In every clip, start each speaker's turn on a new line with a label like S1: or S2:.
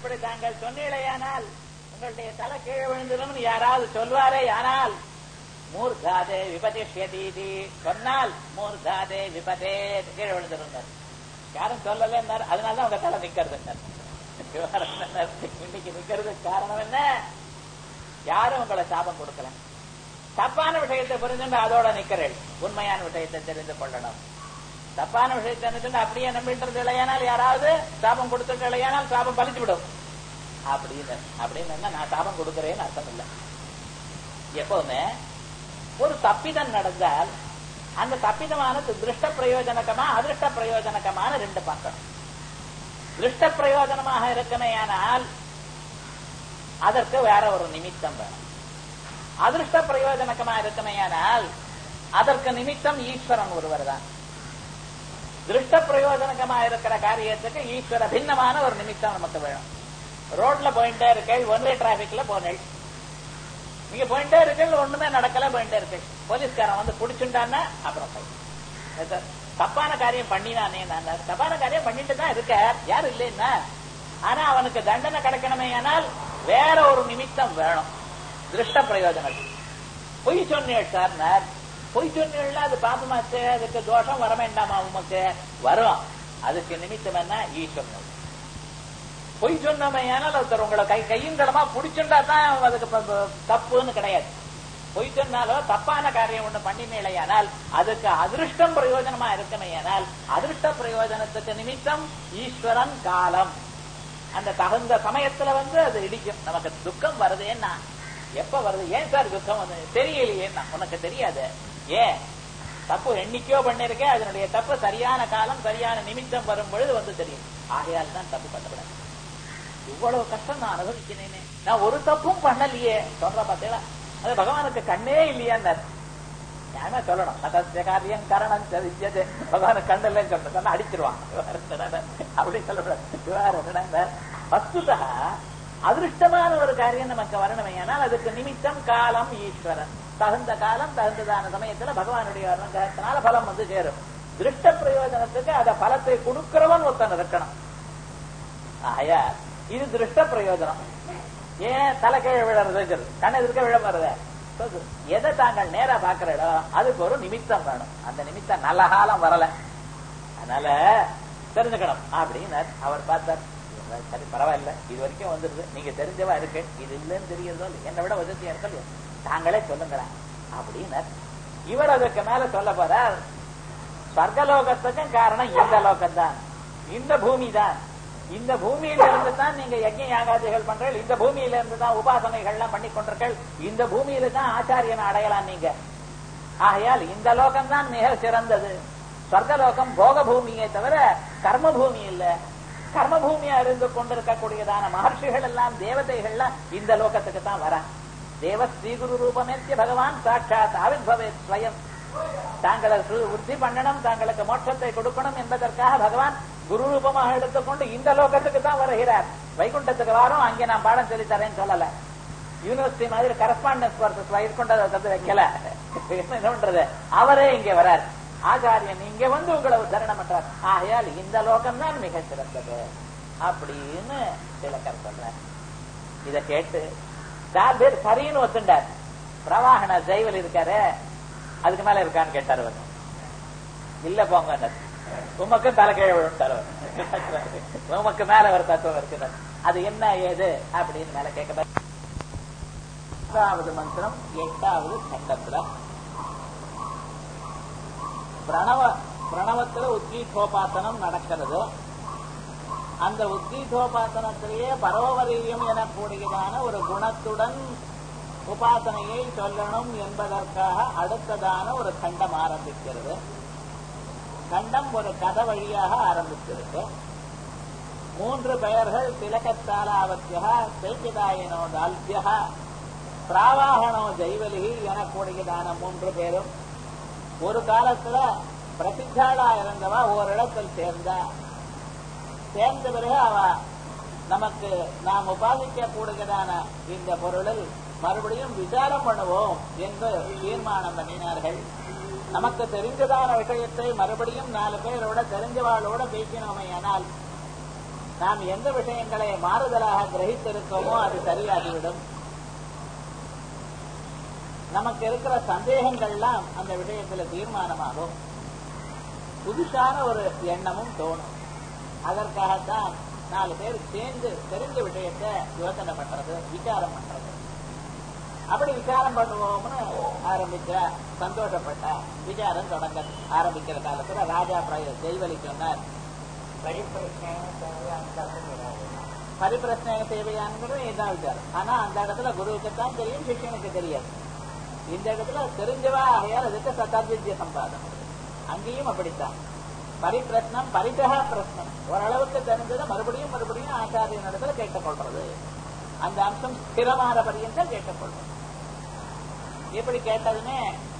S1: இப்படி தாங்கள் சொன்னீழையானால் உங்களுடைய தலை கீழே விழுந்துடும் யாராவது சொல்வாரே ஆனால் மூர்தாதே விபதிஷ்யதீதி சொன்னால் மூர்தாதே விபதே கீழே விழுந்துருந்தார் யாரும் சொல்லல அதனால உங்க தலை நிக்கிறது இன்னைக்கு நிக்கிறதுக்கு காரணம் என்ன யாரும் உங்களை சாபம் கொடுக்கல தப்பான விஷயத்தை புரிஞ்சுட்டு அதோட நிக்கிறேன் உண்மையான விஷயத்தை தெரிந்து கொள்ளணும் தப்பான விஷயத்தை நினைச்சுட்டு அப்படியே நம்பிட்டு இல்லையானால் யாராவது சாபம் கொடுத்துட்டு இல்லையானால் சாபம் பலிச்சு விடும் அப்படின்னு அப்படின்னு என்ன நான் சாபம் கொடுக்கிறேன்னு அர்த்தம் இல்லை எப்பவுமே ஒரு தப்பிதம் நடந்தால் அந்த தப்பிதமானது திருஷ்ட பிரயோஜனகமா அதிருஷ்ட பிரயோஜனகமான ரெண்டு பார்க்கணும் திருஷ்ட பிரயோஜனமாக இருக்கமேயானால் அதற்கு வேற ஒரு நிமித்தம் வேணும் அதிருஷ்ட பிரயோஜனகமா இருக்கமேயானால் அதற்கு நிமித்தம் ஈஸ்வரன் ஒருவர் தான் திருஷ்ட பிரயோஜனகமா இருக்கிற காரியத்துக்கு ஈஸ்வர பின்னமான ஒரு நிமித்தம் நமக்கு வேணும் ரோட்ல போயிட்டே இருக்கேள் ஒன்வே டிராபிக்ல போனேள் நீங்க போயிட்டே இருக்கீங்க ஒண்ணுமே நடக்கல போயிட்டே இருக்கு போலீஸ்காரன் வந்து புடிச்சுட்டான்னா அப்புறம் போய் தப்பான காரியம் பண்ணினானே நான் தப்பான காரியம் பண்ணிட்டு தான் இருக்க யாரு இல்லைன்னா ஆனா அவனுக்கு தண்டனை கிடைக்கணுமே ஆனால் வேற ஒரு நிமித்தம் வேணும் திருஷ்ட பிரயோஜனம் பொய் சொன்னீள் சார் பொய் சொன்னீள்னா அது பாபமாச்சு அதுக்கு தோஷம் வர வேண்டாமா உமக்கு வரும் அதுக்கு நிமித்தம் என்ன ஈஸ்வரன் பொய் சொன்னமையானால் ஒருத்தர் உங்களை கை கையும் கடமா புடிச்சுண்டா தான் அதுக்கு தப்புன்னு கிடையாது பொய் சொன்னாலோ தப்பான காரியம் ஒண்ணு பண்ணினேலையானால் அதுக்கு அதிருஷ்டம் பிரயோஜனமா இருக்கமையானால் அதிருஷ்ட பிரயோஜனத்துக்கு நிமித்தம் ஈஸ்வரன் காலம் அந்த தகுந்த சமயத்துல வந்து அது இடிக்கும் நமக்கு துக்கம் வருதேன்னா எப்ப வருது ஏன் சார் துக்கம் வந்து தெரியலையேன்னா உனக்கு தெரியாது ஏன் தப்பு எண்ணிக்கையோ பண்ணிருக்கேன் அதனுடைய தப்பு சரியான காலம் சரியான நிமித்தம் வரும் பொழுது வந்து தெரியும் ஆகையால் தான் தப்பு பண்ணக்கூடாது இவ்வளவு கஷ்டம் நான் அனுபவிக்கிறேனே நான் ஒரு தப்பும் பண்ணலையே சொல்ற பார்த்தீங்களா அது பகவானுக்கு கண்ணே இல்லையான்னார் நியாயமா சொல்லணும் மதத்திய காரியம் கரணம் தெரிஞ்சது பகவானுக்கு கண்ணல்ல சொல்றது அடிச்சிருவான் அப்படி சொல்லக்கூடாது வஸ்துதா அதிருஷ்டமான ஒரு காரியம் நமக்கு வரணுமையானால் அதுக்கு நிமித்தம் காலம் ஈஸ்வரன் தகுந்த காலம் தகுந்ததான சமயத்துல பகவானுடைய அனுகிரகத்தினால பலம் வந்து சேரும் திருஷ்ட பிரயோஜனத்துக்கு அத பலத்தை கொடுக்கிறவன் ஒருத்தன் இருக்கணும் ஆயா இது திருஷ்ட பிரயோஜனம் ஏன் தலை கீழே விழறது கண் எதிர்க்க விழ வருது எதை தாங்கள் நேரா பாக்குற இடம் அதுக்கு ஒரு நிமித்தம் வேணும் அந்த நிமித்தம் நல்ல காலம் வரல அதனால தெரிஞ்சுக்கணும் அப்படின்னு அவர் பார்த்தார் சரி பரவாயில்ல இது வரைக்கும் வந்துருது நீங்க தெரிஞ்சவா இருக்கு இது இல்லைன்னு தெரியறதோ என்னை விட வசதியா இருக்கலையோ தாங்களே சொல்லுங்களேன் அப்படின்னு இவர் அதுக்கு மேல சொல்ல போறார் ஸ்வர்கலோகத்துக்கும் காரணம் இந்த லோகம் தான் இந்த பூமி தான் இந்த பூமியில இருந்து தான் நீங்க யஜ்ய யாகாதிகள் பண்றீர்கள் இந்த பூமியில இருந்து தான் உபாசனைகள் எல்லாம் பண்ணி கொண்டிருக்கள் இந்த பூமியில தான் ஆச்சாரியனை அடையலாம் நீங்க ஆகையால் இந்த லோகம் தான் மிக சிறந்தது சொர்க்கலோகம் போக பூமியை தவிர கர்ம பூமி இல்ல கர்ம பூமியா இருந்து கொண்டிருக்கக்கூடியதான மகர்ஷிகள் எல்லாம் தேவதைகள்லாம் இந்த லோகத்துக்கு தான் வர தேவ ஸ்ரீகுரு ரூபமேத்திய பகவான் சாட்சாத் ஆவிர்பவே ஸ்வயம் தாங்களை உறுதி பண்ணணும் தாங்களுக்கு மோட்சத்தை கொடுக்கணும் என்பதற்காக பகவான் குரு ரூபமாக எடுத்துக்கொண்டு இந்த லோகத்துக்கு தான் வருகிறார் வைகுண்டத்துக்கு வரும் அங்கே நான் பாடம் சொல்லி தரேன்னு சொல்லல யூனிவர்சிட்டி மாதிரி கரஸ்பாண்டன்ஸ் கோர்சஸ் வைகுண்டத்தை தந்து வைக்கல என்ன பண்றது அவரே இங்க வரார் ஆச்சாரியன் இங்க வந்து உங்களை உத்தரணம் பண்றார் ஆகையால் இந்த லோகம் தான் மிக சிறந்தது அப்படின்னு திலக்கர் சொல்றார் இத கேட்டு சார் பேர் சரின்னு ஒத்துண்டார் பிரவாகன ஜெய்வல் இருக்காரு அதுக்கு மேல இருக்கான்னு கேட்டாரு வந்து இல்ல போங்க உமக்கு தலைக்கீழ விழுந்தாரு உமக்கு மேல ஒரு தத்துவம் இருக்கிறது அது என்ன ஏது அப்படின்னு மேல கேட்க எட்டாவது மந்திரம் எட்டாவது கட்டத்துல பிரணவ பிரணவத்துல உத்கீதோபாசனம் நடக்கிறது அந்த உத்கீதோபாசனத்திலேயே பரவவரியம் எனக்கூடியதான ஒரு குணத்துடன் உபாசனையை சொல்லணும் என்பதற்காக அடுத்ததான ஒரு கண்டம் ஆரம்பிக்கிறது கண்டம் ஒரு கதை வழியாக ஆரம்பிச்சிருக்கு மூன்று பெயர்கள் திலகத்தாலாவத்தியா சைக்கிதாயனோ தால்பியா பிராவாகனோ ஜெய்வலி எனக்கூடியதான மூன்று பேரும் ஒரு காலத்துல பிரசித்தாளா இருந்தவா ஓரிடத்தில் சேர்ந்தா சேர்ந்த பிறகு அவ நமக்கு நாம் உபாதிக்க கூடுகிறதான இந்த பொருளில் மறுபடியும் விசாரம் பண்ணுவோம் என்று தீர்மானம் பண்ணினார்கள் நமக்கு தெரிஞ்சதான விஷயத்தை மறுபடியும் நாலு பேரோட தெரிஞ்சவாளோட பேசினோமே ஆனால் நாம் எந்த விஷயங்களை மாறுதலாக கிரகித்திருக்கோமோ அது சரியாகிவிடும் நமக்கு இருக்கிற சந்தேகங்கள்லாம் அந்த விஷயத்துல தீர்மானமாகும் புதுசான ஒரு எண்ணமும் தோணும் அதற்காகத்தான் நாலு பேர் சேர்ந்து தெரிஞ்ச விஷயத்த யோசனை பண்றது விசாரம் பண்றது அப்படி விசாரம் பண்ணுவோம்னு ஆரம்பிச்ச சந்தோஷப்பட்ட விசாரம் தொடங்க ஆரம்பிக்கிற காலத்துல ராஜா பிராய ஜெய்வலி சொன்னார் பரிபிரச்சனை தேவையானது இதான் விசாரம் ஆனா அந்த இடத்துல குருவுக்கு தான் தெரியும் சிஷ்யனுக்கு தெரியாது இந்த இடத்துல தெரிஞ்சவா ஆகையால் அதுக்கு சதாத்வித்ய சம்பாதம் அங்கேயும் அப்படித்தான் பரிபிரச்சனம் பரிதக பிரச்சனம் ஓரளவுக்கு தெரிஞ்சதை மறுபடியும் மறுபடியும் ஆச்சாரிய இடத்துல கேட்டுக்கொள்றது அந்த அம்சம் ஸ்திரமான பரியந்தம் கேட்டுக்கொள்றது எப்படி கேட்டதுமே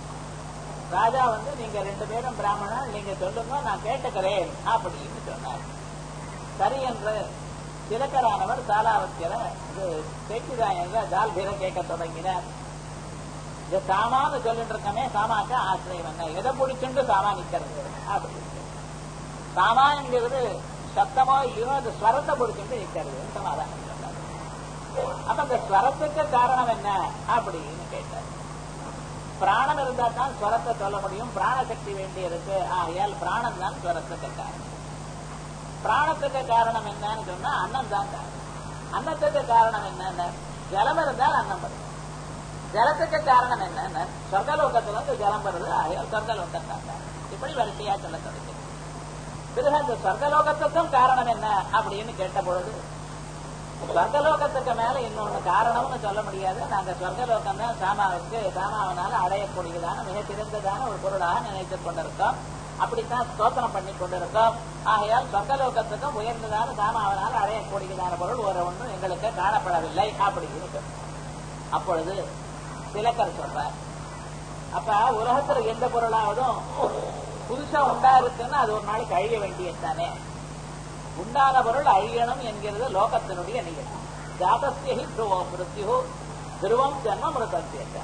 S1: ராஜா வந்து நீங்க ரெண்டு பேரும் பிராமணன் நீங்க சொல்லுங்க நான் கேட்டுக்கிறேன் அப்படின்னு சொன்னார் சரி என்று திலக்கரானவர் சாலாவத்தியர இது சேக்கிதாயங்க ஜால்பீர கேட்க தொடங்கினார் இந்த சாமான்னு சொல்லிட்டு இருக்கமே சாமாக்க ஆசிரியம் என்ன எதை பிடிச்சுண்டு சாமா நிக்கிறது அப்படின்னு சாமா என்கிறது சத்தமோ இல்லையோ அது ஸ்வரத்தை பிடிச்சுட்டு நிக்கிறது சமாதானம் சொன்னார் அப்ப அந்த ஸ்வரத்துக்கு காரணம் என்ன அப்படின்னு கேட்டார் பிராணம் இருந்தா தான் ஸ்வரத்தை சொல்ல முடியும் பிராணசக்தி வேண்டி இருக்கு ஆகையால் பிராணம் தான் ஸ்வரத்துக்கு காரணம் பிராணத்துக்கு காரணம் என்னன்னு சொன்னா அன்னம் தான் காரணம் அன்னத்துக்கு காரணம் என்னன்னு ஜலம் இருந்தால் அன்னம் வரும் ஜலத்துக்கு காரணம் என்னன்னு சொர்க்கலோகத்துல இருந்து ஜலம் வருது ஆகையால் சொர்க்கலோகம் தான் காரணம் இப்படி வரிசையா சொல்ல தொடங்கிறது பிறகு அந்த சொர்க்கலோகத்துக்கும் காரணம் என்ன அப்படின்னு கேட்ட பொழுது சொர்க்கலோகத்துக்கு மேல இன்னொன்னு காரணம்னு சொல்ல முடியாது நாங்க சொர்க்கலோகம் தான் சாமாவுக்கு சாமாவனால அடையக்கூடியதான மிக சிறந்ததான ஒரு பொருளாக நினைத்துக் கொண்டிருக்கோம் அப்படித்தான் ஸ்தோத்திரம் பண்ணி கொண்டிருக்கோம் ஆகையால் சொர்க்கலோகத்துக்கும் உயர்ந்ததான சாமாவனால் அடையக்கூடியதான பொருள் ஒரு ஒன்றும் எங்களுக்கு காணப்படவில்லை அப்படின்னு சொன்னார். அப்பொழுது திலக்கர் சொல்றார் அப்ப உலகத்துல எந்த பொருளாவதும் புதுசா உண்டா இருக்குன்னா அது ஒரு நாளைக்கு அழிய வேண்டியதுதானே உண்டான பொருள் அழியணும் என்கிறது லோகத்தினுடைய நிகழ்ச்சி ஜாதஸ்யி துருவோ மிருத்யு துருவம் ஜன்ம மிருதத்திய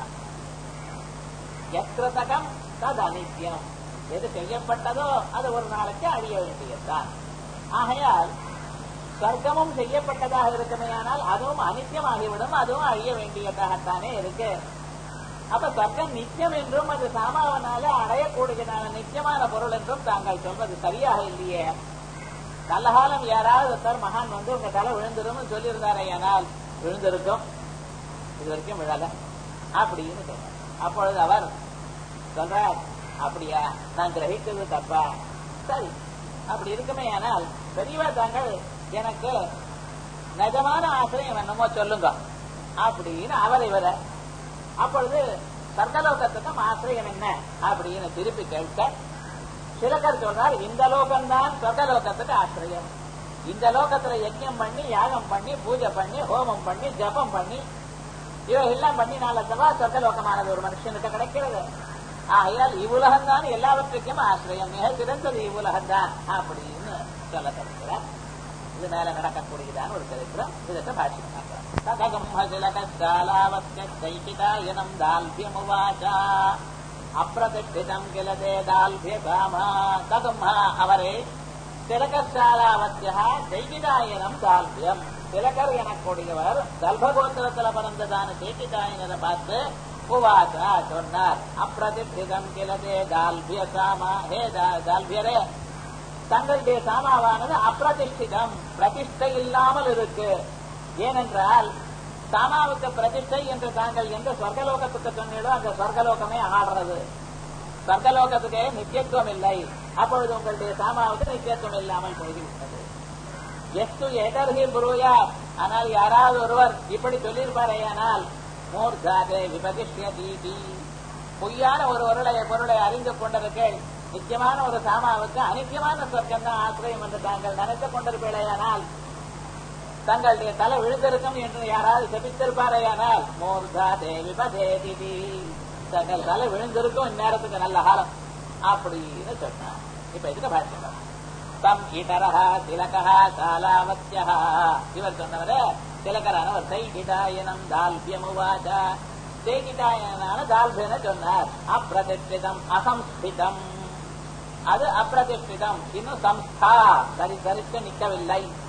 S1: எக்கிரதகம் தது அனித்யம் எது செய்யப்பட்டதோ அது ஒரு நாளைக்கு அழிய வேண்டியதுதான் ஆகையால் சொர்க்கமும் செய்யப்பட்டதாக இருக்குமேயானால் அதுவும் அனித்தியமாகிவிடும் அதுவும் அழிய வேண்டியதாகத்தானே இருக்கு அப்ப சொர்க்கம் நித்தியம் என்றும் அது சாமாவனால அடையக்கூடியதான நித்தியமான பொருள் என்றும் தாங்கள் சொல்வது சரியாக இல்லையே நல்ல காலம் யாராவது ஒருத்தர் மகான் வந்து உங்க தலை விழுந்துரும் சொல்லியிருந்தாரே ஆனால் விழுந்திருக்கும் இது வரைக்கும் விழல அப்படின்னு சொன்னார் அப்பொழுது அவர் சொல்றார் அப்படியா நான் கிரகிக்கிறது தப்பா சரி அப்படி இருக்குமே ஆனால் பெரியவா தாங்கள் எனக்கு நிஜமான ஆசிரியம் என்னமோ சொல்லுங்க அப்படின்னு அவர் இவர அப்பொழுது சர்க்கலோகத்துக்கும் ஆசிரியம் என்ன அப்படின்னு திருப்பி கேட்க சிலக்கர் சொல்றார் இந்த லோகம்தான் சொர்க்கலோகத்துக்கு ஆசிரியம் இந்த லோகத்துல யஜ்யம் பண்ணி யாகம் பண்ணி பூஜை பண்ணி ஹோமம் பண்ணி ஜபம் பண்ணி இவையெல்லாம் பண்ணி நாளத்தவா சொர்க்கலோகமானது ஒரு மனுஷனுக்கு கிடைக்கிறது ஆகையால் இவ்வுலகம் தான் எல்லாவற்றுக்கும் ஆசிரியம் மிக சிறந்தது இவ்வுலகம் தான் அப்படின்னு சொல்ல தருகிறார் இது மேல நடக்கக்கூடியதான ஒரு சரித்திரம் இதற்கு பாஷ்யம் தைக்கிதாயனம் தால்பியமுவாச்சா அப்பிரதிஷ்டிதம் கிளதே தால்பியகாமா தகும்ஹா அவரே திலகசாலாவத்தியா தைகிதாயனம் தால்பியம் திலகர் எனக்கூடியவர் தல்பகோத்திரத்துல பிறந்ததான தேக்கிதாயனரை பார்த்து உவாசா சொன்னார் அப்பிரதிஷ்டிதம் கிளதே தால்பிய சாமா ஹே தால்பியரே தங்களுடைய சாமாவானது அப்பிரதிஷ்டிதம் பிரதிஷ்டை இல்லாமல் இருக்கு ஏனென்றால் சாமாவுக்கு பிரதிஷ்டை என்று தாங்கள் எந்த சொர்க்கலோகத்துக்கு சொன்னீடோ அந்த சொர்க்கலோகமே ஆடுறது சொர்க்கலோகத்துக்கே நித்தியத்துவம் இல்லை அப்பொழுது உங்களுடைய சாமாவுக்கு நித்தியத்துவம் இல்லாமல் போய்விட்டது எஸ்து எதர்ஹி புரூயா ஆனால் யாராவது ஒருவர் இப்படி சொல்லியிருப்பாரே ஆனால் மூர்தாதே விபதிஷ்ய தீபி பொய்யான ஒரு பொருளை பொருளை அறிந்து கொண்டிருக்கேள் நித்தியமான ஒரு சாமாவுக்கு அனித்தியமான சொர்க்கம் தான் ஆசிரியம் என்று தாங்கள் நினைத்துக் கொண்டிருப்பீழையானால் தங்களுடைய தலை விழுந்திருக்கும் என்று யாராவது செபித்திருப்பாரையானால் மூர்தா தேவி பதேதி தங்கள் தலை விழுந்திருக்கும் இந்நேரத்துக்கு நல்ல காலம் அப்படின்னு சொன்னார் இப்ப இதுக்கு பாஷ்யம் தம் இடரஹ திலகா சாலாவத்தியா இவர் சொன்னவரே திலகரானவர் தைகிதாயனம் தால்பியமுவாச்ச தேகிதாயனான தால்பியன சொன்னார் அப்பிரதிஷ்டிதம் அசம்ஸ்திதம் அது அப்பிரதிஷ்டிதம் இன்னும் சம்ஸ்தா சரி சரித்து நிற்கவில்லை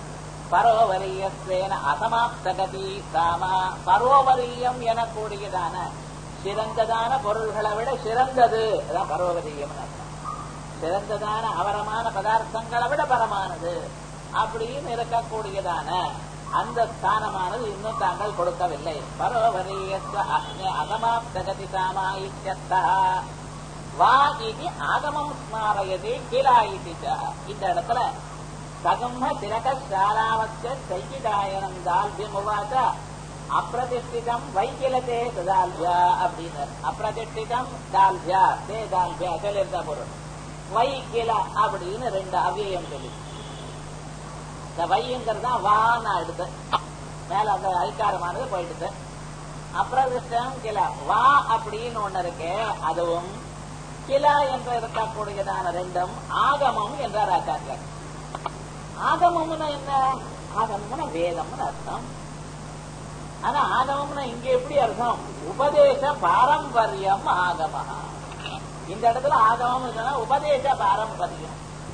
S1: பரோவரியஸ்வேன அசமாப்தகதி சாமா பரோவரியம் எனக்கூடியதான சிறந்ததான பொருள்களை விட சிறந்தது அதான் பரோவரியம் சிறந்ததான அவரமான பதார்த்தங்களை விட பரமானது அப்படின்னு இருக்கக்கூடியதான அந்த ஸ்தானமானது இன்னும் தாங்கள் கொடுக்கவில்லை பரோவரியஸ்வ அக்னி அகமாப்தகதி சாமா இத்தியர்த்தா வா இது ஆகமம் ஸ்மாரயதே கிலா இது இந்த இடத்துல சகம்ம திரக சாராவத்த சைகிதாயனம் தால்பியமுவாச்ச அப்பிரதிஷ்டிதம் வைக்கிலத்தே தால்பியா அப்படின்னு அப்பிரதிஷ்டிதம் தால்பியா தே தால்பியா சொல்லியிருந்த பொருள் வைக்கில அப்படின்னு ரெண்டு அவ்வியம் சொல்லி இந்த வைங்கிறது தான் வான்னு எடுத்து மேல அந்த அதிகாரமானது போயிடுது அப்பிரதிஷ்டம் கில வா அப்படின்னு ஒண்ணு இருக்கு அதுவும் கிலா என்று இருக்கக்கூடியதான ரெண்டும் ஆகமம் என்றார் ஆச்சாரியர் ஆகமம்னா என்ன ஆகமம்னா வேதம்னு அர்த்தம் ஆனா ஆகமம்னா இங்க எப்படி அர்த்தம் உபதேச பாரம்பரியம் ஆகம இந்த இடத்துல ஆகமம் உபதேச பாரம்பரியம்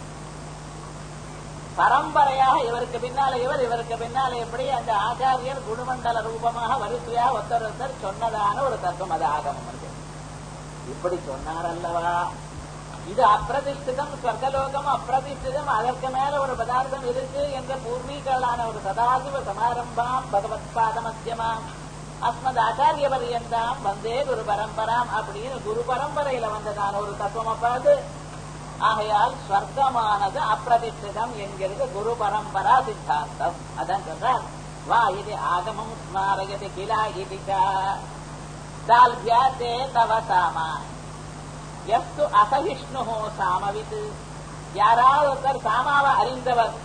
S1: பரம்பரையாக இவருக்கு பின்னால இவர் இவருக்கு பின்னால எப்படி அந்த ஆச்சாரியர் குருமண்டல ரூபமாக வரிசையா ஒருத்தர் ஒருத்தர் சொன்னதான ஒரு தத்துவம் அது ஆகமம் இருக்கு இப்படி சொன்னார் அல்லவா இது அப்பிரதிஷ்டிதம் ஸ்வர்கலோகம் அப்பிரதிஷ்டிதம் அதற்கு மேல ஒரு பதார்த்தம் இருக்கு என்ற பூர்வீகளான ஒரு சதாசிவ சமாரம்பாம் பகவத் பாதமத்தியமாம் அஸ்மத் ஆச்சாரிய பரியந்தாம் வந்தே குரு பரம்பராம் அப்படின்னு குரு பரம்பரையில வந்ததான ஒரு தத்துவம் பார்த்து ஆகையால் ஸ்வர்க்கமானது அப்பிரதிஷ்டிதம் என்கிறது குரு பரம்பரா சித்தாந்தம் அதான் சொல்றார் வா இது ஆகமம் ஸ்மாரகதி கிலா இதிகா தால்பியா தே தவ சாமா எஸ்து அசகிஷ்ணு சாமவித்து யாராவது ஒருத்தர் சாமாவை அறிந்தவர்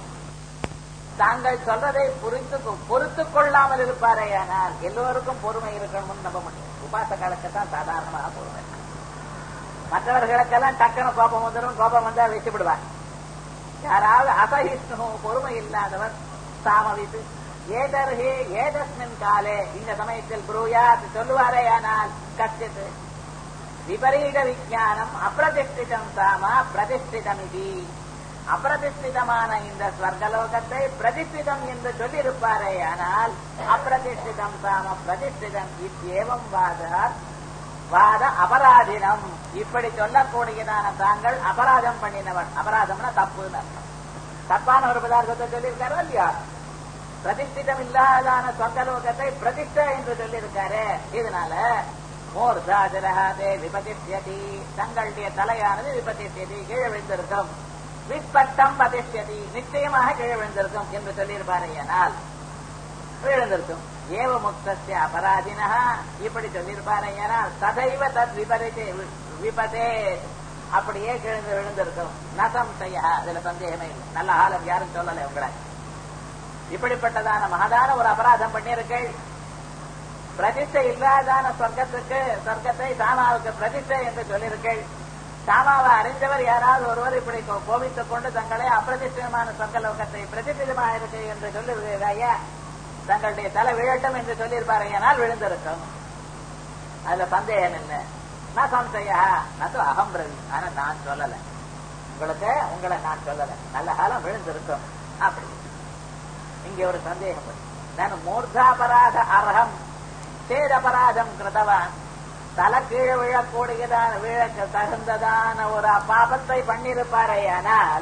S1: தாங்கள் சொல்றதை புரிந்து பொறுத்து கொள்ளாமல் இருப்பாரே ஆனால் எல்லோருக்கும் பொறுமை இருக்கணும்னு நம்ப முடியும் உபாசகாலுக்கு தான் சாதாரணமாக பொறுமை மற்றவர்களுக்கெல்லாம் டக்குனு கோபம் வந்துடும் கோபம் வந்தா வச்சு விடுவார் யாராவது அசகிஷ்ணு பொறுமை இல்லாதவர் சாமவித்து ஏதர்ஹே ஏதஸ்மின் காலே இந்த சமயத்தில் புரூயாத் சொல்லுவாரே ஆனால் கஷ்டித்து விபரீத விஜானம் அப்பிரதிஷ்டிதம் சாமா பிரதிஷ்டிதம் இது அப்பிரதிஷ்டிதமான இந்த ஸ்வர்கலோகத்தை பிரதிஷ்டிதம் என்று சொல்லியிருப்பாரே ஆனால் அப்பிரதிஷ்டிதம் சாம பிரதிஷ்டிதம் இத்தேவம் வாதார் வாத அபராதினம் இப்படி சொல்லக்கூடியதான தாங்கள் அபராதம் பண்ணினவன் அபராதம்னா தப்புன்னு அர்த்தம் தப்பான ஒரு பதார்த்தத்தை சொல்லியிருக்காரோ இல்லையா பிரதிஷ்டிதம் இல்லாதான சொர்க்கலோகத்தை பிரதிஷ்ட என்று சொல்லியிருக்காரு இதனால மூர்தா ஜலஹாதே விபதிஷ்யதி தங்களுடைய தலையானது விபதிஷ்யதி கீழே விழுந்திருக்கும் விற்பட்டம் பதிஷ்யதி நிச்சயமாக கீழே விழுந்திருக்கும் என்று சொல்லியிருப்பாரையானால் விழுந்திருக்கும் ஏவ முக்தஸ்ய அபராதினா இப்படி சொல்லியிருப்பாரையானால் சதைவ தத் விபரீதே விபதே அப்படியே கிழந்து விழுந்திருக்கும் நசம் செய்ய அதுல சந்தேகமே இல்லை நல்ல ஆளும் யாரும் சொல்லலை உங்களை இப்படிப்பட்டதான மகதான ஒரு அபராதம் பண்ணியிருக்கீள் பிரதிஷ்டை இல்லாதான சொர்க்கத்துக்கு சொர்க்கத்தை சாமாவுக்கு பிரதிஷ்டை என்று சொல்லியிருக்கீள் சாமாவை அறிந்தவர் யாராவது ஒருவர் இப்படி கோபித்துக் கொண்டு தங்களை அப்பிரதிஷ்டமான சொர்க்கலோகத்தை பிரதிஷ்டிதமாக இருக்கு என்று சொல்லியிருக்கையா தங்களுடைய தலை விழட்டும் என்று சொல்லியிருப்பார்கள் விழுந்திருக்கும் அதுல சந்தேகம் இல்லை நான் சம்சையா நான் அகம் பிரவி ஆனா நான் சொல்லல உங்களுக்கு உங்களை நான் சொல்லல நல்ல காலம் விழுந்திருக்கும் அப்படி இங்க ஒரு சந்தேகம் நான் மூர்தாபராத அர்ஹம் சேதபராதம் கிருதவான் தலை கீழே விழக்கூடியதான விழக்க தகுந்ததான ஒரு பாபத்தை பண்ணிருப்பாரையானால்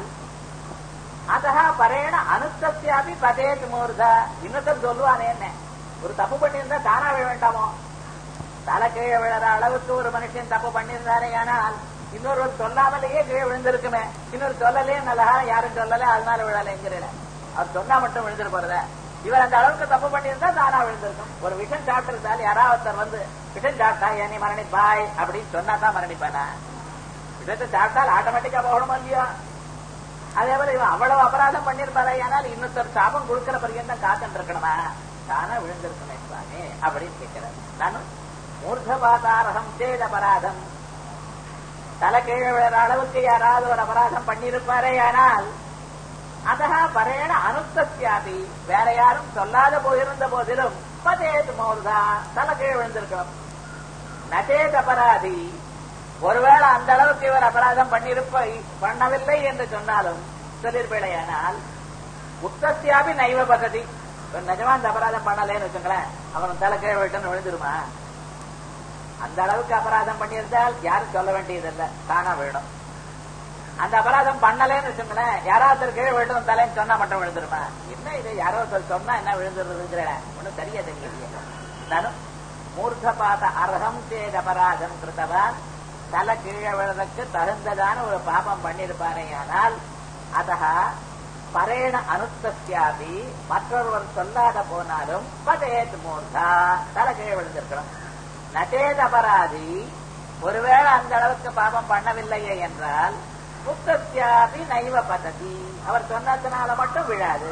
S1: அதா பரேண அனுத்தசியாபி பதேத் மூர்தா இன்னொருத்தர் சொல்லுவானே என்ன ஒரு தப்பு பண்ணியிருந்தா தானா விழ வேண்டாமோ தலை கீழே விழற அளவுக்கு ஒரு மனுஷன் தப்பு பண்ணியிருந்தாரே ஆனால் இன்னொருவர் சொல்லாமலேயே கீழே விழுந்திருக்குமே இன்னொரு சொல்லலே நல்லதா யாரும் சொல்லல அதனால விழலைங்கிறல அவர் சொன்னா மட்டும் விழுந்துரு போறத இவர் அந்த அளவுக்கு தப்பு பண்ணியிருந்தா தானா விழுந்திருக்கும் ஒரு விஷம் சாப்பிட்டிருந்தால் யாராவது ஒருத்தர் வந்து விஷம் சாப்பிட்டா என்னை மரணிப்பாய் அப்படின்னு சொன்னா தான் மரணிப்பானா விஷத்தை சாப்பிட்டால் ஆட்டோமேட்டிக்கா போகணுமா இல்லையா அதே போல இவன் அவ்வளவு அபராதம் பண்ணிருப்பாரே ஆனால் இன்னொருத்தர் சாபம் கொடுக்கிற பரியந்தம் காத்துட்டு இருக்கணுமா தானா விழுந்திருக்கணும் சுவாமி அப்படின்னு கேட்கிறார் நானும் மூர்த்தபாதாரகம் சேத அபராதம் தலை கீழே விழுற அளவுக்கு யாராவது ஒரு அபராதம் பண்ணிருப்பாரே ஆனால் அதா பரேண அனுத்தசியாபி வேற யாரும் சொல்லாத போயிருந்த போதிலும் பதேது மோர்தா தலை கீழே விழுந்திருக்கணும் நச்சேத் அபராதி ஒருவேளை அந்த அளவுக்கு இவர் அபராதம் பண்ணிருப்ப பண்ணவில்லை என்று சொன்னாலும் சொல்லிருப்பேடையானால் உத்தத்தியாபி நைவ பசதி இப்ப நிஜமா அந்த அபராதம் பண்ணலேன்னு வச்சுங்களேன் அவன் தலை கீழே விட்டுன்னு விழுந்துருமா அந்த அளவுக்கு அபராதம் பண்ணியிருந்தால் யாரும் சொல்ல வேண்டியதில்லை தானா விழும் அந்த அபராதம் பண்ணலேன்னு வச்சுங்களேன் யாராவது கீழே விழும் தலைன்னு சொன்னா மட்டும் விழுந்துருமா என்ன இது யாரோ ஒருத்தர் சொன்னா என்ன விழுந்துருதுங்கிற ஒண்ணும் சரியா தெரியலையே நானும் மூர்த்தபாத அர்ஹம் சேத் அபராதம் கிருத்தவான் தலை கீழே விழுறதுக்கு தகுந்ததான ஒரு பாபம் பண்ணிருப்பாரே ஆனால் அதா பரேண அனுத்தசியாபி மற்றொருவர் சொல்லாத போனாலும் பதேத் மூர்த்தா தலை கீழே விழுந்திருக்கிறோம் நதேத் அபராதி ஒருவேளை அந்த அளவுக்கு பாபம் பண்ணவில்லையே என்றால் புத்தசியாபி நைவ பததி அவர் சொன்னதுனால மட்டும் விழாது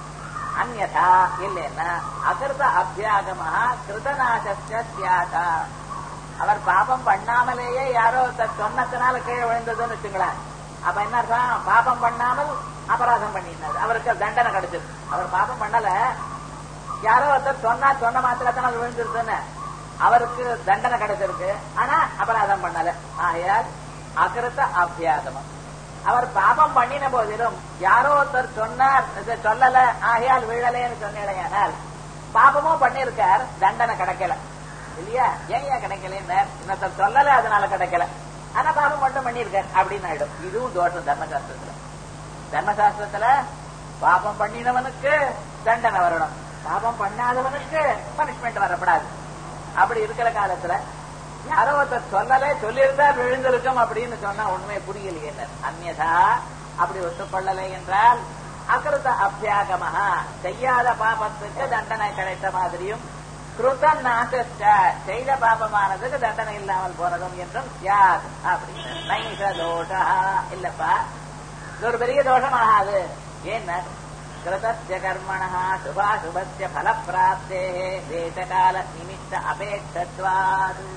S1: அந்நதா இல்லைன்னா அகிருத அபியாகமா கிருதநாசஸ்யாதா அவர் பாபம் பண்ணாமலேயே யாரோ ஒருத்தர் சொன்னதுனால கீழே விழுந்ததுன்னு வச்சுங்களேன் அப்ப என்ன அர்த்தம் பாபம் பண்ணாமல் அபராதம் பண்ணினார் அவருக்கு தண்டனை கிடைச்சது அவர் பாபம் பண்ணல யாரோ ஒருத்தர் சொன்னா சொன்ன மாத்திரத்தினால் விழுந்துருதுன்னு அவருக்கு தண்டனை கிடைச்சிருக்கு ஆனா அபராதம் பண்ணல ஆகையால் அகிருத்த அபியாகமம் அவர் பாபம் பண்ணின போதிலும் யாரோ ஒருத்தர் சொன்னார் இதை சொல்லல ஆகையால் விழலேன்னு சொன்னேனால் பாபமும் பண்ணிருக்கார் தண்டனை கிடைக்கல இல்லையா ஏன் ஏன் கிடைக்கல இன்னொருத்தர் சொல்லல அதனால கிடைக்கல ஆனா பாபம் மட்டும் பண்ணிருக்கார் அப்படின்னு ஆயிடும் இதுவும் தோஷம் தர்மசாஸ்திரத்துல தர்மசாஸ்திரத்துல பாபம் பண்ணினவனுக்கு தண்டனை வரணும் பாபம் பண்ணாதவனுக்கு பனிஷ்மெண்ட் வரப்படாது அப்படி இருக்கிற காலத்துல யாரோ ஒருத்தர் சொல்லலே சொல்லியிருந்தா விழுந்திருக்கும் அப்படின்னு சொன்னா உண்மை புரியலையே அந்நதா அப்படி ஒத்துக்கொள்ளலை என்றால் அகிருத அபியாகமஹா செய்யாத பாபத்துக்கு தண்டனை கிடைத்த மாதிரியும் கிருத நாசஸ்ட செய்த பாபமானதுக்கு தண்டனை இல்லாமல் போனதும் என்றும் சியாத் அப்படின்னு நைச தோஷா இல்லப்பா இது ஒரு பெரிய தோஷம் ஆகாது ஏன்னா கிருதஸ்ய கர்மணா சுபாசுபஸ்ய பலப்பிராப்தே தேசகால நிமித்த அபேட்சத்வாது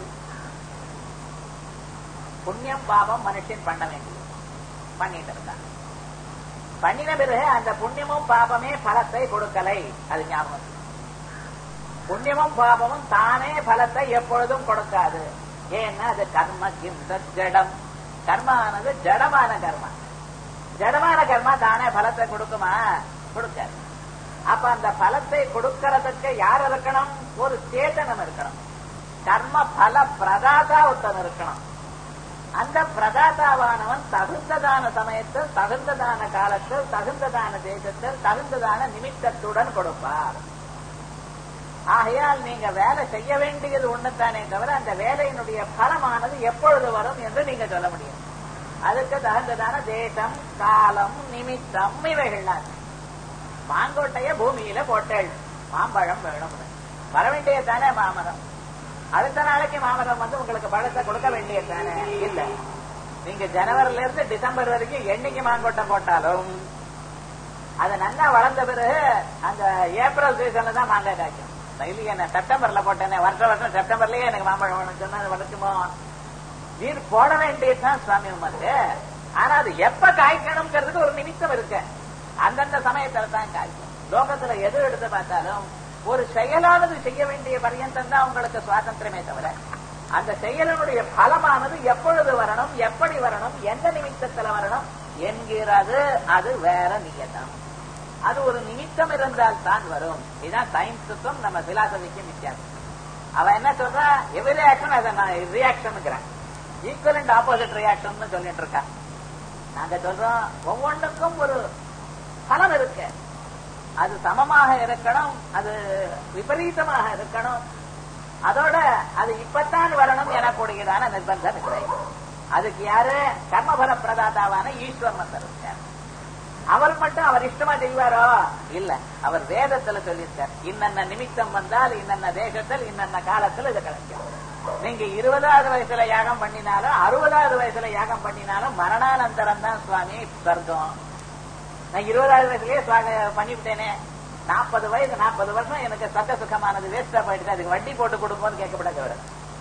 S1: புண்ணியம் பாபம் மனுஷன் பண்ண வேண்டியது பண்ணிட்டு இருக்கான் பண்ணின பிறகு அந்த புண்ணியமும் பாபமே பலத்தை கொடுக்கலை அது ஞாபகம் புண்ணியமும் பாபமும் தானே பலத்தை எப்பொழுதும் கொடுக்காது ஏன்னா அது கர்ம கிந்த ஜடம் கர்மானது ஜடமான கர்மா ஜடமான கர்மா தானே பலத்தை கொடுக்குமா கொடுக்காது அப்ப அந்த பலத்தை கொடுக்கறதுக்கு யார் இருக்கணும் ஒரு சேதனம் இருக்கணும் கர்ம பல பிரதாதா ஒருத்தன் இருக்கணும் அந்த பிரதாதாவானவன் தகுந்ததான சமயத்தில் தகுந்ததான காலத்தில் தகுந்ததான தேசத்தில் தகுந்ததான நிமித்தத்துடன் கொடுப்பார் ஆகையால் நீங்க வேலை செய்ய வேண்டியது ஒண்ணுத்தானே தவிர அந்த வேலையினுடைய பலமானது எப்பொழுது வரும் என்று நீங்க சொல்ல முடியும் அதுக்கு தகுந்ததான தேசம் காலம் நிமித்தம் இவைகள்லாம் மாங்கொட்டைய பூமியில போட்டேள் மாம்பழம் வேணும் வர வேண்டியது தானே மாமரம் அடுத்த நாளைக்கு மாமரம் வந்து உங்களுக்கு பழத்தை கொடுக்க வேண்டியது தானே இல்ல நீங்க ஜனவரில இருந்து டிசம்பர் வரைக்கும் என்னைக்கு மாங்கொட்டை போட்டாலும் அது நல்லா வளர்ந்த பிறகு அந்த ஏப்ரல் சீசன்ல தான் மாங்காய் காய்க்கும் இல்லையே நான் செப்டம்பர்ல போட்டேனே வருஷ வருஷம் செப்டம்பர்லயே எனக்கு மாம்பழம் வேணும் சொன்னா அது வளர்க்குமோ நீர் போட வேண்டியதுதான் சுவாமி உமக்கு ஆனா அது எப்ப காய்க்கணுங்கிறதுக்கு ஒரு நிமித்தம் இருக்கு அந்தந்த சமயத்துல தான் காய்க்கும் லோகத்துல எது எடுத்து பார்த்தாலும் ஒரு செயலானது செய்ய வேண்டிய பரியந்தம் தான் உங்களுக்கு சுவாதந்திரமே தவிர அந்த செயலினுடைய பலமானது எப்பொழுது வரணும் எப்படி வரணும் எந்த நிமித்தத்துல வரணும் என்கிறது அது வேற நியதம் அது ஒரு நிமித்தம் இருந்தால் தான் வரும் இதுதான் சயின்ஸுக்கும் நம்ம பிலாசபிக்கும் வித்தியாசம் அவன் என்ன சொல்றா எவ்ரி ஆக்ஷன் அதை நான் reaction equal and opposite reaction சொல்லிட்டு இருக்கா நாங்க சொல்றோம் ஒவ்வொன்றுக்கும் ஒரு பலம் இருக்கு அது சமமாக இருக்கணும் அது விபரீதமாக இருக்கணும் அதோட அது இப்பத்தான் வரணும் எனக்கூடியதான நிர்பந்தம் இல்லை அதுக்கு யாரு கர்மபல பிரதாதாவான ஈஸ்வரன் இருக்கார் அவர் மட்டும் அவர் இஷ்டமா செய்வாரோ இல்ல அவர் வேதத்துல சொல்லியிருக்கார் இன்னென்ன நிமித்தம் வந்தால் இன்னென்ன தேசத்தில் இன்னென்ன காலத்தில் இது கிடைக்கும் நீங்க இருபதாவது வயசுல யாகம் பண்ணினாலும் அறுபதாவது வயசுல யாகம் பண்ணினாலும் மரணானந்தரம் தான் சுவாமி சொர்க்கம் நான் இருபதாவது வயசுலயே பண்ணிவிட்டேனே நாற்பது வயசு நாற்பது வருஷம் எனக்கு சத்த சுகமானது வேஸ்டா போயிட்டு அதுக்கு வட்டி போட்டு கொடுப்போம்னு கேட்கப்படாதவர்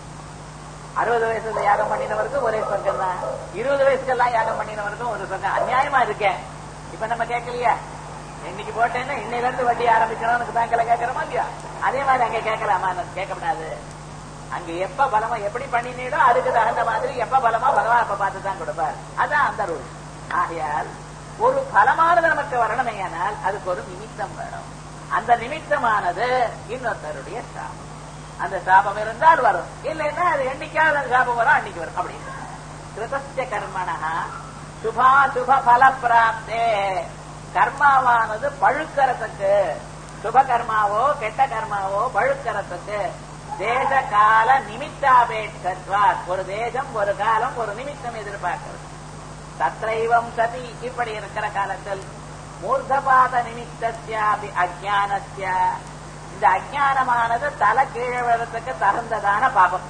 S1: அறுபது வயசுல யாகம் பண்ணினவருக்கும் ஒரே சொர்க்கம் தான் இருபது வயசுக்கெல்லாம் யாகம் பண்ணினவருக்கும் ஒரு சொர்க்கம் அநியாயமா இருக்கேன் இப்ப நம்ம கேட்கலையா இன்னைக்கு போட்டேன்னா இன்னையில இருந்து வட்டி ஆரம்பிக்கணும்னு பேங்க்ல கேட்கறோமா இல்லையா அதே மாதிரி அங்க கேட்கலாமா கேட்கக்கூடாது அங்க எப்ப பலமா எப்படி பண்ணினீடோ அதுக்கு தகுந்த மாதிரி எப்ப பலமா பகவான் அப்ப பார்த்து தான் கொடுப்பார் அதான் அந்த ரூல் ஆகையால் ஒரு பலமானது நமக்கு வரணுமேயானால் அதுக்கு ஒரு நிமித்தம் வேணும் அந்த நிமித்தமானது இன்னொருத்தருடைய சாபம் அந்த சாபம் இருந்தால் வரும் இல்லைன்னா அது என்னைக்காவது அந்த சாபம் வரும் அன்னைக்கு வரும் அப்படின்னு கிருதஸ்ய கர்மணா சுபா சுப பல பிராப்தே கர்மாவானது பழுக்கறதுக்கு சுப கர்மாவோ கெட்ட கர்மாவோ பழுக்கறதுக்கு தேச கால நிமித்தாபேட்சத்வா ஒரு தேசம் ஒரு காலம் ஒரு நிமித்தம் எதிர்பார்க்கிறது தத்ரைவம் சதி இப்படி இருக்கிற காலத்தில் மூர்த்தபாத நிமித்தத்தியாபி அஜானஸ்ய இந்த அஜானமானது தலை கீழே விழறதுக்கு தகுந்ததான பாபம்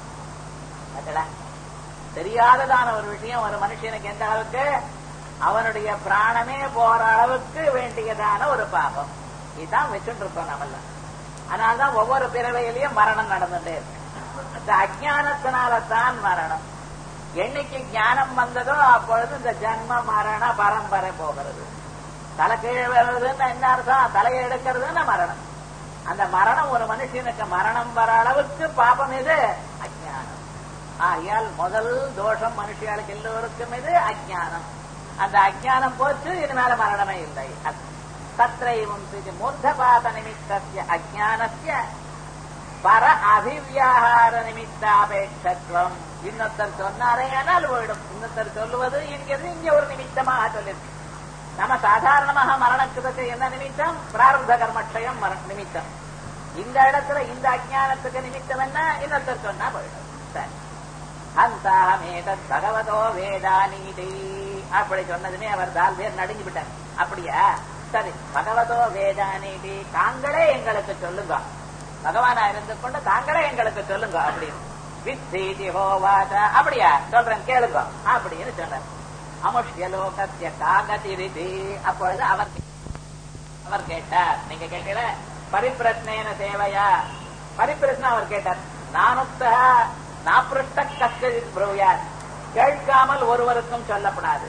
S1: அதுல தெரியாததான ஒரு விஷயம் ஒரு மனுஷனுக்கு எந்த அளவுக்கு அவனுடைய பிராணமே போற அளவுக்கு வேண்டியதான ஒரு பாபம் இதுதான் வச்சுட்டு இருக்கோம் நம்மள அதனால்தான் ஒவ்வொரு பிறவையிலையும் மரணம் நடந்துட்டே இருக்கு இந்த அஜானத்தினால தான் மரணம் என்னைக்கு ஞானம் வந்ததோ அப்பொழுது இந்த ஜென்ம மரண பரம்பரை போகிறது தலை கீழே விழுறதுன்னு என்ன அர்த்தம் தலையை எடுக்கிறதுன்னு மரணம் அந்த மரணம் ஒரு மனுஷனுக்கு மரணம் வர அளவுக்கு பாபம் இது அஜானம் ஆகையால் முதல் தோஷம் மனுஷியாளுக்கு எல்லோருக்கும் இது அஜானம் அந்த அஜானம் போச்சு இதனால மரணமே இல்லை தத்ரைவம் இது மூர்த்தபாத நிமித்தசிய அஜானசிய பர அபிவியாகார நிமித்தாபேட்சத்துவம் இன்னொருத்தர் சொன்னாரே ஆனால் போயிடும் இன்னொருத்தர் சொல்லுவது என்கிறது இங்க ஒரு நிமித்தமாக சொல்லிருக்கு நம்ம சாதாரணமாக மரணத்துக்கு என்ன நிமித்தம் பிராரப்த கர்மட்சயம் நிமித்தம் இந்த இடத்துல இந்த அஜானத்துக்கு நிமித்தம் என்ன இன்னொருத்தர் சொன்னா போயிடும் சரி அந்தாமேதத் பகவதோ வேதானீதி அப்படி சொன்னதுமே அவர் தால் பேர் நடுங்கி விட்டார் அப்படியா சரி பகவதோ வேதானீதி தாங்களே எங்களுக்கு சொல்லுங்க பகவானா இருந்து கொண்டு தாங்களே எங்களுக்கு சொல்லுங்க அப்படின்னு வித்தீதி ஹோவாத அப்படியா சொல்றேன் கேளுங்க அப்படின்னு சொன்னார் அமுஷ்ய லோகத்திய காகதிரிதி அப்பொழுது அவர் அவர் கேட்டார் நீங்க கேட்கல பரிப்பிரத்னேன சேவையா பரிப்பிரத்னா அவர் கேட்டார் நானுத்த நாப்பிருஷ்ட கஷ்டித் புரோயார் கேட்காமல் ஒருவருக்கும் சொல்லப்படாது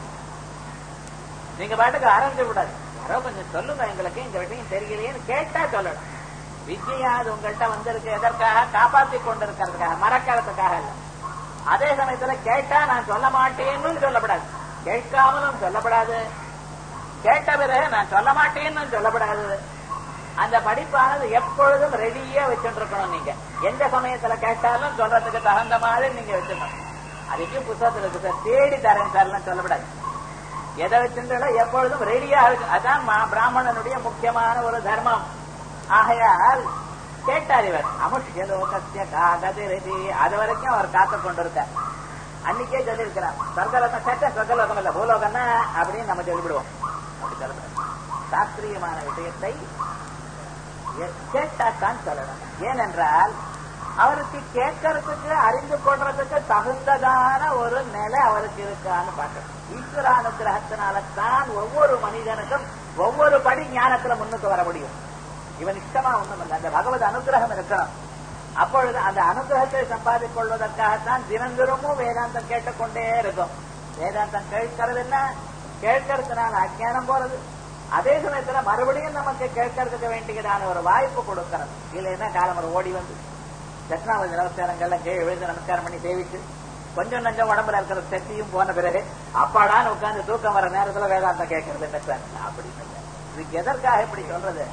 S1: நீங்க பாட்டுக்கு ஆரம்பிச்சு விடாது யாரோ கொஞ்சம் சொல்லுங்க எங்களுக்கு இந்த விஷயம் தெரியலையேன்னு கேட்டா சொல்லணும் விஜயாது உங்கள்கிட்ட வந்திருக்கு எதற்காக காப்பாத்தி கொண்டிருக்கிறதுக்காக மறக்கிறதுக்காக இல்ல அதே சமயத்துல கேட்டா நான் சொல்ல மாட்டேன்னு சொல்லப்படாது கேட்காமலும் சொல்லப்படாது கேட்ட பிறகு நான் சொல்ல மாட்டேன்னு சொல்லப்படாது அந்த படிப்பானது எப்பொழுதும் ரெடியா வச்சுட்டு இருக்கணும் நீங்க எந்த சமயத்துல கேட்டாலும் சொல்றதுக்கு தகுந்த மாதிரி நீங்க வச்சுக்கணும் அதுக்கும் புத்தகத்துல இருக்கு சார் தேடி தரேன் சார்லாம் சொல்லப்படாது எதை வச்சுட்டு எப்பொழுதும் ரெடியா இருக்கு அதான் பிராமணனுடைய முக்கியமான ஒரு தர்மம் ஆகையால் கேட்டார் இவர் அமுஷ்ய லோகத்திய காகதிரதி அது வரைக்கும் அவர் காத்து கொண்டிருக்கார் அன்னைக்கே சொல்லியிருக்கிறார் சொர்க்கலோகம் கேட்ட சொர்க்கலோகம் இல்ல பூலோகம்னா அப்படின்னு நம்ம சொல்லிவிடுவோம் அப்படி சொல்லக்கூடாது சாஸ்திரியமான விஷயத்தை கேட்டாத்தான் சொல்லணும் ஏனென்றால் அவருக்கு கேட்கறதுக்கு அறிந்து கொள்றதுக்கு தகுந்ததான ஒரு நிலை அவருக்கு இருக்கான்னு பார்க்கணும் ஈஸ்வரானுகிரகத்தினால்தான் ஒவ்வொரு மனிதனுக்கும் ஒவ்வொரு படி ஞானத்துல முன்னுக்கு வர முடியும் இவன் இஷ்டமா ஒண்ணும் இல்லை அந்த பகவத் அனுகிரகம் இருக்கணும் அப்பொழுது அந்த அனுகிரகத்தை சம்பாதிக் கொள்வதற்காகத்தான் தினந்தோறுமும் வேதாந்தம் கேட்டுக்கொண்டே இருக்கும் வேதாந்தம் கேட்கறது என்ன கேட்கறதுனால அஜானம் போறது அதே சமயத்துல மறுபடியும் நமக்கு கேட்கறதுக்கு வேண்டியதான ஒரு வாய்ப்பு கொடுக்கறது இல்லைன்னா காலம் ஒரு ஓடி வந்து தட்சிணாவதி நமஸ்காரங்கள்ல கீழே விழுந்து நமஸ்காரம் பண்ணி சேவிச்சு கொஞ்சம் நஞ்சம் உடம்புல இருக்கிற சக்தியும் போன பிறகு அப்பாடான்னு உட்கார்ந்து தூக்கம் வர நேரத்துல வேதாந்தம் கேட்கறது என்ன அப்படின்னு இதுக்கு எதற்காக இப்படி சொல்றது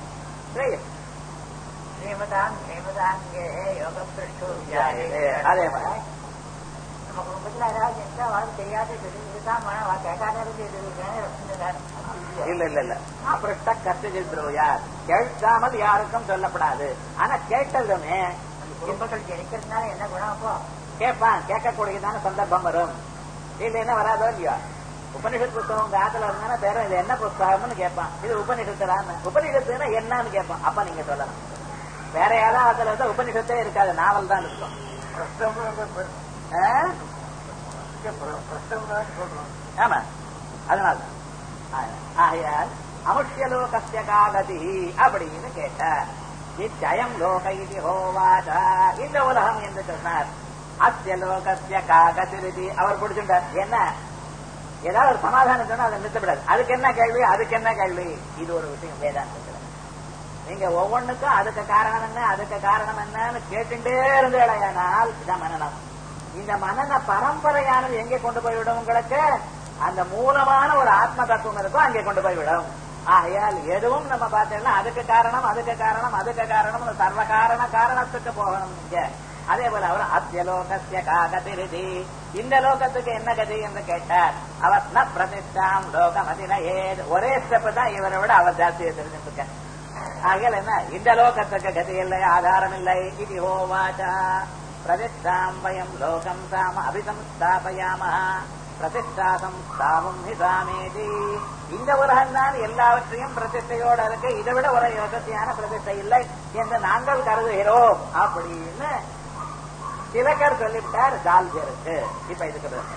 S2: ஸ்ரீமதான் ஸ்ரீமதாங்கே யோக
S1: அதே மாதிரி
S2: நம்ம குடும்பத்துல ஏதாவது எந்த வாழ்க்கை தெரியாத இதுதான் மனம் கேட்காத
S1: இல்ல இல்ல இல்ல அப்பிருஷ்ட கஷ்ட யார் கேட்காமல் யாருக்கும் சொல்லப்படாது ஆனா கேட்டதுமே
S2: குடும்பங்கள் ஜெனிக்கிறதுனால என்ன குணம் அப்போ
S1: கேட்பான் கேட்கக்கூடியதான சந்தர்ப்பம் வரும் இல்லைன்னா வராதோ இல்லையா உபனிஷத் புஸ்தகம் உங்க ஆத்துல இருந்தா பேரும் இது என்ன புஸ்தகம்னு கேட்பான் இது உபனிஷத்துலான்னு உபனிஷத்துனா என்னன்னு கேட்பான் அப்ப நீங்க சொல்லலாம் வேற யாராவது அதுல இருந்தா உபனிஷத்தே இருக்காது நாவல் தான் இருக்கும் ஆமா அதனால்தான் ஆகையால் அமுஷ்யலோகசிய காகதி அப்படின்னு கேட்டார் இச்சயம் லோக இது ஹோவாதா இந்த உலகம் என்று சொன்னார் அஸ்ய லோகசிய காகதிருதி அவர் பிடிச்சிட்டார் என்ன ஏதாவது ஒரு சமாதானம் சொன்னா அதை நிறுத்தப்படாது அதுக்கு என்ன கேள்வி அதுக்கு என்ன கேள்வி இது ஒரு விஷயம் வேதாந்தத்தில் நீங்க ஒவ்வொன்றுக்கும் அதுக்கு காரணம் என்ன அதுக்கு காரணம் என்னன்னு கேட்டுட்டே இருந்தேடையானால் இதான் மனநம் இந்த மனன பரம்பரையானது எங்கே கொண்டு போய்விடும் உங்களுக்கு அந்த மூலமான ஒரு ஆத்ம தத்துவம் இருக்கோ அங்கே கொண்டு போய் விடும் ஆகையால் எதுவும் நம்ம பார்த்தோம்னா அதுக்கு காரணம் அதுக்கு காரணம் அதுக்கு காரணம் சர்வ காரண காரணத்துக்கு போகணும் இங்க அதே போல அவர் அத்திய லோகசிய காகதிருதி இந்த லோகத்துக்கு என்ன கதி என்று கேட்டார் அவர் ந பிரதிஷ்டாம் லோகம் அதின ஏது ஒரே ஸ்டெப் தான் இவரை விட அவர் ஜாஸ்தியை தெரிஞ்சுட்டு ஆகையால் என்ன இந்த லோகத்துக்கு கதி இல்லை ஆதாரம் இல்லை இது ஹோவாச்சா பிரதிஷ்டாம் வயம் லோகம் சாம அபிசம்ஸ்தாபயாம பிரதிஷ்டாசம் சாமம் ஹிசாமேதி இந்த உலகம் தான் எல்லாவற்றையும் பிரதிஷ்டையோட இருக்கு இதை விட ஒரு யோகத்தையான பிரதிஷ்டை இல்லை என்று நாங்கள் கருதுகிறோம் அப்படின்னு திலகர் சொல்லிவிட்டார் தால்பியருக்கு இப்ப இதுக்கு பிறகு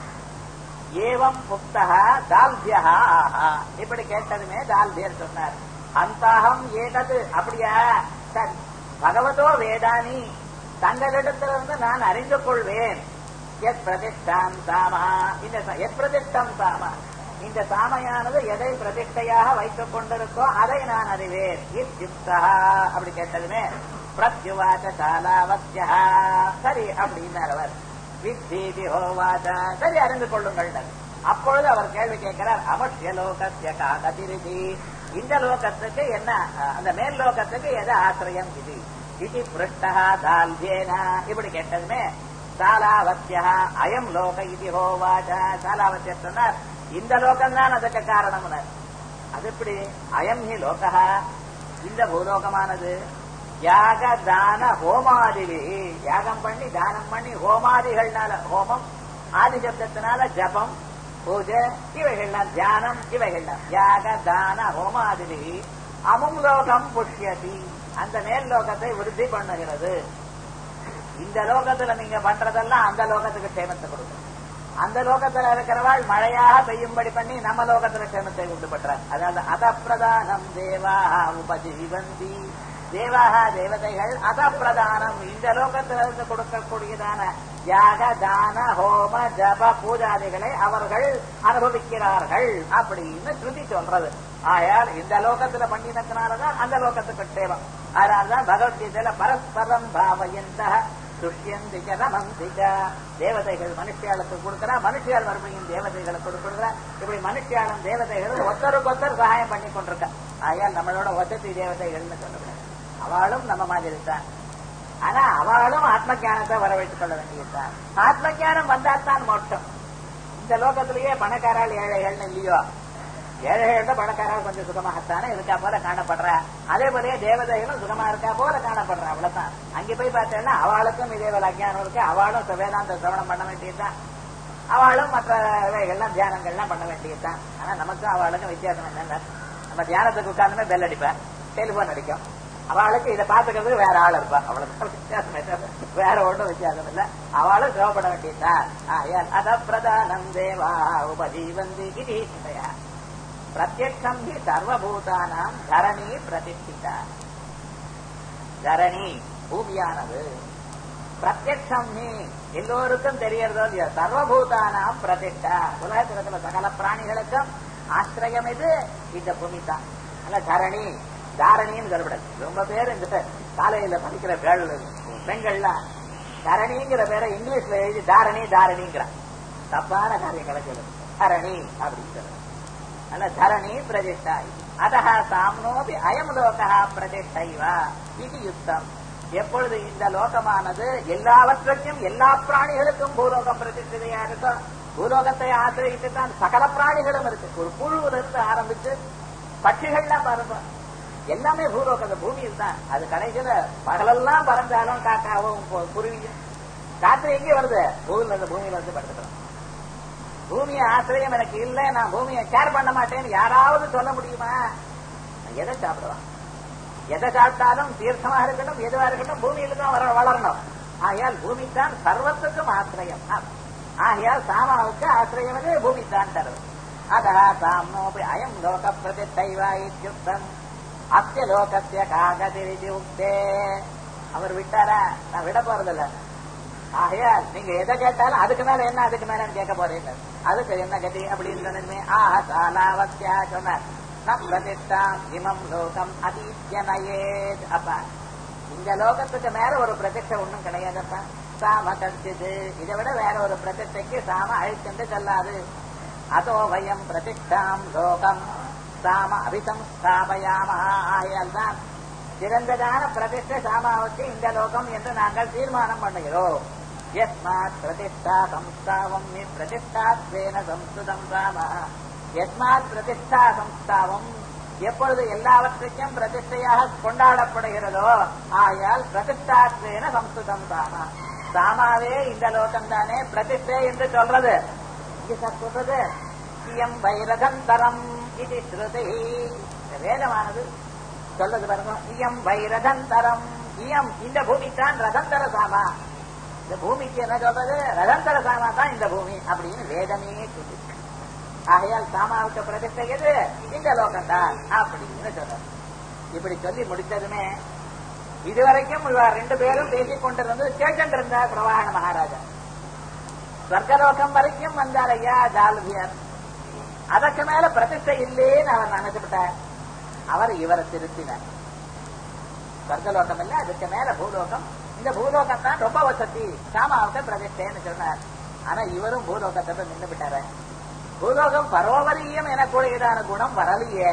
S1: ஏவம் புக்தகா தால்பியா ஆஹா இப்படி கேட்டதுமே தால்பியர் சொன்னார் அந்தகம் ஏதது அப்படியா சரி பகவதோ வேதானி தங்களிடத்திலிருந்து நான் அறிந்து கொள்வேன் எத் பிரதிஷ்டாம் சாமா இந்த ச- எத் பிரதிஷ்டம் சாமா இந்த சாமையானது எதை பிரதிஷ்டையாக வைத்துக் கொண்டிருக்கோ அதை நான் அறிவேன் இத்யுக்தா அப்படி கேட்டதுமே பிரத்யுவாச்ச சாலாவத்யா சரி அப்படின்னார் அவர் வித்தீதி ஹோவாச்ச சரி அறிந்து கொள்ளுங்கள் அப்பொழுது அவர் கேள்வி கேட்கிறார் அமர்ஷிய லோகத்திய காகதிருதி இந்த லோகத்துக்கு என்ன அஹ், அந்த மேல் லோகத்துக்கு எது ஆசிரியம் இது இது பிருஷ்டா தால்யேனா இப்படி கேட்டதுமே சாலாவத்தியா அயம் லோக இது ஹோவாச்ச சாலாவத்திய சொன்னார் இந்த லோகம் தான் அதுக்கு காரணம்னார் அது எப்படி அயம் ஹி லோகா இந்த பூலோகமானது யாக தான ஹோமாதிவி யாகம் பண்ணி தானம் பண்ணி ஹோமாதிகள்னால ஹோமம் ஆதி சப்தத்தினால ஜபம் பூஜை இவைகள்லாம் தியானம் இவைகள்லாம் யாக தான ஹோமாதிவி அமும் லோகம் புஷ்யதி அந்த மேல் லோகத்தை விருத்தி பண்ணுகிறது இந்த லோகத்துல நீங்க பண்றதெல்லாம் அந்த லோகத்துக்கு க்ஷேமத்தை கொடுக்கும் அந்த லோகத்துல இருக்கிறவாள் மழையாக பெய்யும்படி பண்ணி நம்ம லோகத்துல க்ஷேமத்தை உண்டு பண்றார் அதாவது அதப்பிரதானம் தேவாக உபஜீவந்தி தேவாக தேவதைகள் அதப்பிரதானம் இந்த லோகத்துல இருந்து கொடுக்கக்கூடியதான யாக தான ஹோம ஜப பூஜாதிகளை அவர்கள் அனுபவிக்கிறார்கள் அப்படின்னு ஸ்ருதி சொல்றது ஆயால் இந்த லோகத்துல பண்ணினதுனாலதான் அந்த லோகத்துக்கு க்ஷேமம் அதனால்தான் பகவத்கீதையில பரஸ்பரம் பாவயந்த துஷ்யந்தி ரமந்திக தேவதைகள் மனுஷியாளுக்கு கொடுக்கிறா மனுஷியால் மறுபடியும் தேவதைகளுக்கு கொடுக்கிறா இப்படி மனுஷியாலும் தேவதைகளும் ஒருத்தருக்கு ஒருத்தர் சகாயம் பண்ணி கொண்டிருக்க ஆயால் நம்மளோட வசதி தேவதைகள்னு சொல்லக்கூடாது அவளும் நம்ம மாதிரி தான் ஆனா அவளும் ஆத்ம ஞானத்தை வரவழைத்துக் கொள்ள வேண்டியதுதான் ஆத்ம ஞானம் வந்தால்தான் மோட்சம் இந்த லோகத்திலேயே பணக்காரால் ஏழைகள்னு இல்லையோ ஏழைகள் தான் பணக்காரர்கள் கொஞ்சம் சுகமாகத்தானே இருக்கா போல காணப்படுற அதே போலயே தேவதைகளும் சுகமா இருக்கா போல காணப்படுற அவ்வளவுதான் அங்க போய் பார்த்தேன்னா அவளுக்கும் இதே போல அஜ்ஞானம் இருக்கு அவளும் வேதாந்த சிரவணம் பண்ண வேண்டியதுதான் அவளும் மற்ற இவைகள்லாம் தியானங்கள்லாம் பண்ண வேண்டியதுதான் ஆனா நமக்கும் அவளுக்கும் வித்தியாசம் என்னன்னா நம்ம தியானத்துக்கு உட்கார்ந்துமே பெல் அடிப்பேன் டெலிபோன் அடிக்கும் அவளுக்கு இதை பாத்துக்கிறதுக்கு வேற ஆள் இருப்பா அவ்வளவுதான் வித்தியாசம் என்ன? வேற ஒன்றும் வித்தியாசம் இல்ல அவளும் சிரமப்பட வேண்டியதுதான் ஆயால் அத பிரதானம் தேவா உபஜீவந்தி இது சிந்தையா பிரத்யக்ஷம் ஹி சர்வபூதானாம் தரணி பிரதிஷ்டிதா தரணி பூமியானது பிரத்யக்ஷம் ஹி எல்லோருக்கும் தெரியறதோ இல்லையோ சர்வபூதானாம் பிரதிஷ்டா உலகத்தில் இருக்கிற சகல பிராணிகளுக்கும் ஆசிரியம் இது இந்த பூமி தான் அல்ல தரணி தாரணின்னு சொல்லப்படாது ரொம்ப பேர் இந்த காலையில படிக்கிற பேள் பெண்கள்லாம் தரணிங்கிற பேரை இங்கிலீஷ்ல எழுதி தாரணி தாரணிங்கிறான் தப்பான காரியங்களை சொல்லுது தரணி அப்படின்னு சொல்லுது அல்ல தரணி பிரதிஷ்டா அதஹ சாம்னோபி அயம் லோகா பிரதிஷ்டைவா இது யுத்தம் எப்பொழுது இந்த லோகமானது எல்லாவற்றுக்கும் எல்லா பிராணிகளுக்கும் பூலோகம் பிரதிஷ்டையா இருக்கும் பூலோகத்தை ஆசிரியத்து தான் சகல பிராணிகளும் இருக்கு ஒரு புழுவுல இருந்து ஆரம்பிச்சு பட்சிகள்லாம் பாருங்க எல்லாமே பூலோகம் பூமியில் தான் அது கடைசியில பகலெல்லாம் பறந்தாலும் காக்காவும் பு- குருவியும் காற்று எங்கே வருது பூமியில இருந்து பூமியில இருந்து படுத்துக்கிறோம் பூமியை ஆசிரியம் எனக்கு இல்ல நான் பூமியை கேர் பண்ண மாட்டேன்னு யாராவது சொல்ல முடியுமா நான் எதை சாப்பிடுவான் எதை சாப்பிட்டாலும் தீர்த்தமாக இருக்கட்டும் எதுவா இருக்கட்டும் பூமியில தான் வர வளரணும் ஆகையால் பூமி தான் சர்வத்துக்கும் ஆசிரியம் ஆம். ஆகையால் சாமாவுக்கு ஆசிரியம் வந்து பூமி தான் தருவது அதா சாம்னோபி அயம் லோக பிரதிஷ்டைவா இத்யுக்தம் அத்திய லோகத்திய காகதிரிதி உக்தே அவர் விட்டாரா நான் விட போறதில்ல ஆகையால் நீங்க எதை கேட்டாலும் அதுக்கு மேல என்ன அதுக்கு மேல கேட்க போறீங்க அதுக்கு என்ன கதி அப்படின்னு சொன்னதுமே ஆஹா சாலாவத்தியா சொன்னார் நம் பிரதிஷ்டாம் இமம் லோகம் அதீத்யனயேத் அப்பா இந்த லோகத்துக்கு மேல ஒரு பிரதிஷ்டை ஒண்ணும் கிடையாதப்பா சாம கஞ்சிது இதை விட வேற ஒரு பிரதிஷ்டைக்கு சாம அழிச்சுட்டு செல்லாது அதோ வயம் பிரதிஷ்டாம் லோகம் சாம அபிசம் ஸ்தாபயாம ஆகையால் தான் சிறந்ததான பிரதிஷ்ட சாமாவுக்கு இந்த லோகம் என்று நாங்கள் தீர்மானம் பண்ணுகிறோம் யஸ்மாத் பிரதிஷ்டா சம்ஸ்தாவம் நீ பிரதிஷ்டாத்வேன சம்ஸ்கிருதம் ராம யஸ்மாத் பிரதிஷ்டா சம்ஸ்தாவம் எப்பொழுது எல்லாவற்றையும் பிரதிஷ்டையாக கொண்டாடப்படுகிறதோ ஆயால் பிரதிஷ்டாத்வேன சம்ஸ்கிருதம் ராம சாமாவே இந்த லோகம் தானே பிரதிஷ்டை என்று சொல்றது இங்க சார் சொல்றது இயம் வைரதந்தரம் இது ஸ்ருதி இந்த வேதமானது சொல்றது பாருங்க இயம் வைரதந்தரம் இயம் இந்த பூமி தான் ரதந்தர சாமா இந்த பூமிக்கு என்ன சொல்றது ரதந்தர சாமா தான் இந்த பூமி அப்படின்னு வேதமே சொல்லி ஆகையால் சாமாவுக்கு பிரதிஷ்டை எது இந்த லோகம் தான் அப்படின்னு சொல்றது இப்படி சொல்லி முடித்ததுமே இதுவரைக்கும் இவர் ரெண்டு பேரும் பேசிக் கொண்டிருந்து கேட்டு இருந்தார் பிரவாகண மகாராஜா ஸ்வர்கலோகம் வரைக்கும் வந்தார் ஐயா ஜால்வியர் அதற்கு மேல பிரதிஷ்டை இல்லேன்னு அவர் நினைச்சுட்டார் அவர் இவரை திருத்தினார் ஸ்வர்கலோகம் இல்ல அதுக்கு மேல பூலோகம் இந்த பூலோகம் தான் ரொம்ப வசதி சாமாவுக்கு பிரதிஷ்டைன்னு சொன்னார் ஆனா இவரும் பூலோகத்தை போய் நின்று விட்டாரு பூலோகம் பரோவரியம் எனக்கூடியதான குணம் வரலையே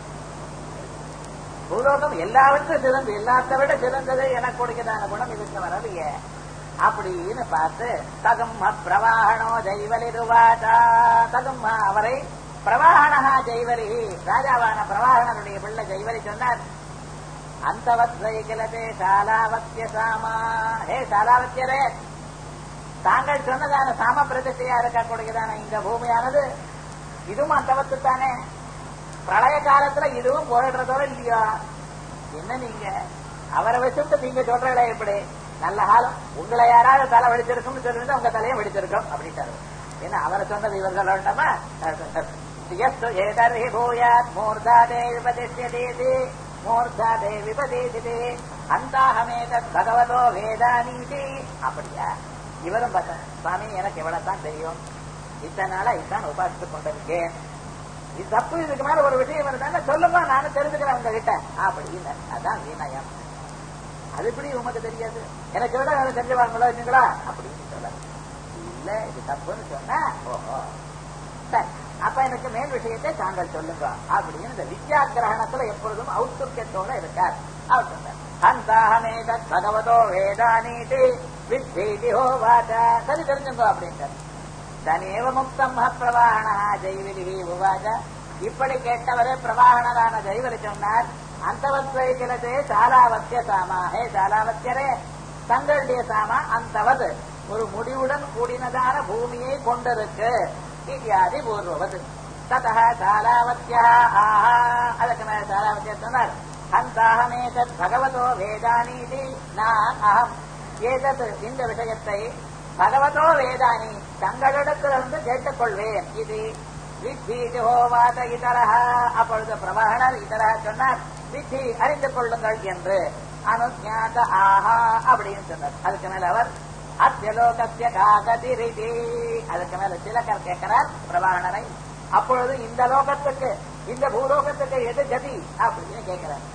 S1: பூலோகம் எல்லாவற்றும் சிறந்து எல்லாத்தை விட சிறந்தது எனக்கூடியதான குணம் இதுக்கு வரலையே அப்படின்னு பார்த்து தகம்ம பிரவாகணோ ஜெய்வலிருவாதா தகம்ம அவரை பிரவாகணா ஜெய்வலி ராஜாவான பிரவாகணனுடைய பிள்ளை ஜெய்வலி சொன்னார் அந்தவத்வைகிலதே சாலாவத்திய சாமா ஹே சாலாவத்தியரே தாங்கள் சொன்னதான சாம பிரதிஷ்டையா இருக்கக்கூடியதான இந்த பூமியானது இதுவும் அந்தவத்து தானே பிரளய காலத்துல இதுவும் போயிடுறதோட இல்லையா என்ன நீங்க அவரை வச்சுட்டு நீங்க சொல்றீங்களே எப்படி நல்ல காலம் உங்களை யாராவது தலை வெடிச்சிருக்கும்னு சொல்லிட்டு உங்க தலையும் வெடிச்சிருக்கும் அப்படின்ட்டாரு ஏன்னா அவரை சொன்னது இவர்கள் வேண்டாமா ஏதர்ஹி பூயாத் மூர்தாதே விபதிஷ்யதேதி மூர்தாதே விபதேசிதே அந்தாஹமேதத் பகவதோ வேதானீதி அப்படியா இவரும் பார்த்தா சுவாமி எனக்கு எவ்வளவுதான் தெரியும் இத்தனை நாளா இதான் உபாசித்துக் கொண்டிருக்கேன் இது தப்பு இதுக்கு மேல ஒரு விஷயம் இருந்தாங்க சொல்லுங்க நானும் தெரிஞ்சுக்கிறேன் உங்க கிட்ட அப்படின்னு அதான் வீணயம் அது எப்படி உமக்கு தெரியாது எனக்கு விட அதை செஞ்சுவாங்களோ இல்லைங்களா அப்படின்னு சொல்ல இல்ல இது தப்புன்னு சொன்னா ஓஹோ சரி அப்ப எனக்கு மேல் விஷயத்தை தாங்கள் சொல்லுங்க அப்படின்னு இந்த வித்யா கிரகணத்துல எப்பொழுதும் ஔத்துக்கியத்தோட இருக்கார் அவர் சொன்னார் ஹந்தாஹமேத பகவதோ வேதானீதி வித்தீதி ஹோ வாச்ச சரி தெரிஞ்சுங்க அப்படின்ட்டார் தனேவ முக்தம் பிரவாகணா ஜெய்விலி உவாச்ச இப்படி கேட்டவரே பிரவாகணரான ஜெய்வலி சொன்னார் அந்தவத்வைகிலதே சாலாவத்திய சாமா ஹே சாலாவத்தியரே தங்களுடைய சாமா அந்தவது ஒரு முடிவுடன் கூடினதான பூமியை கொண்டிருக்கு இத்தியாதி பூர்வவது ததா சாலாவத்தியா ஆஹா அதுக்கு மேல சாலாவத்திய சொன்னார் அந்தாஹமேதத் பகவதோ வேதானீதி நான் அகம் ஏதத் இந்த விஷயத்தை பகவதோ வேதானி தங்களிடத்திலிருந்து கேட்டுக்கொள்வேன் இது வித்தி ஹோவாத இதரஹ அப்பொழுது பிரபகணர் இதரா சொன்னார் வித்தி அறிந்து கொள்ளுங்கள் என்று அனுஜாத ஆஹா அப்படின்னு சொன்னார் அதுக்கு மேல அவர் அத்தியலோகத்திய காகதி ரீதி அதுக்கு மேல சிலக்கர் கேட்கிறார் பிரபாகணரை அப்பொழுது இந்த லோகத்துக்கு இந்த பூலோகத்துக்கு எது கதி அப்படின்னு கேட்கிறார்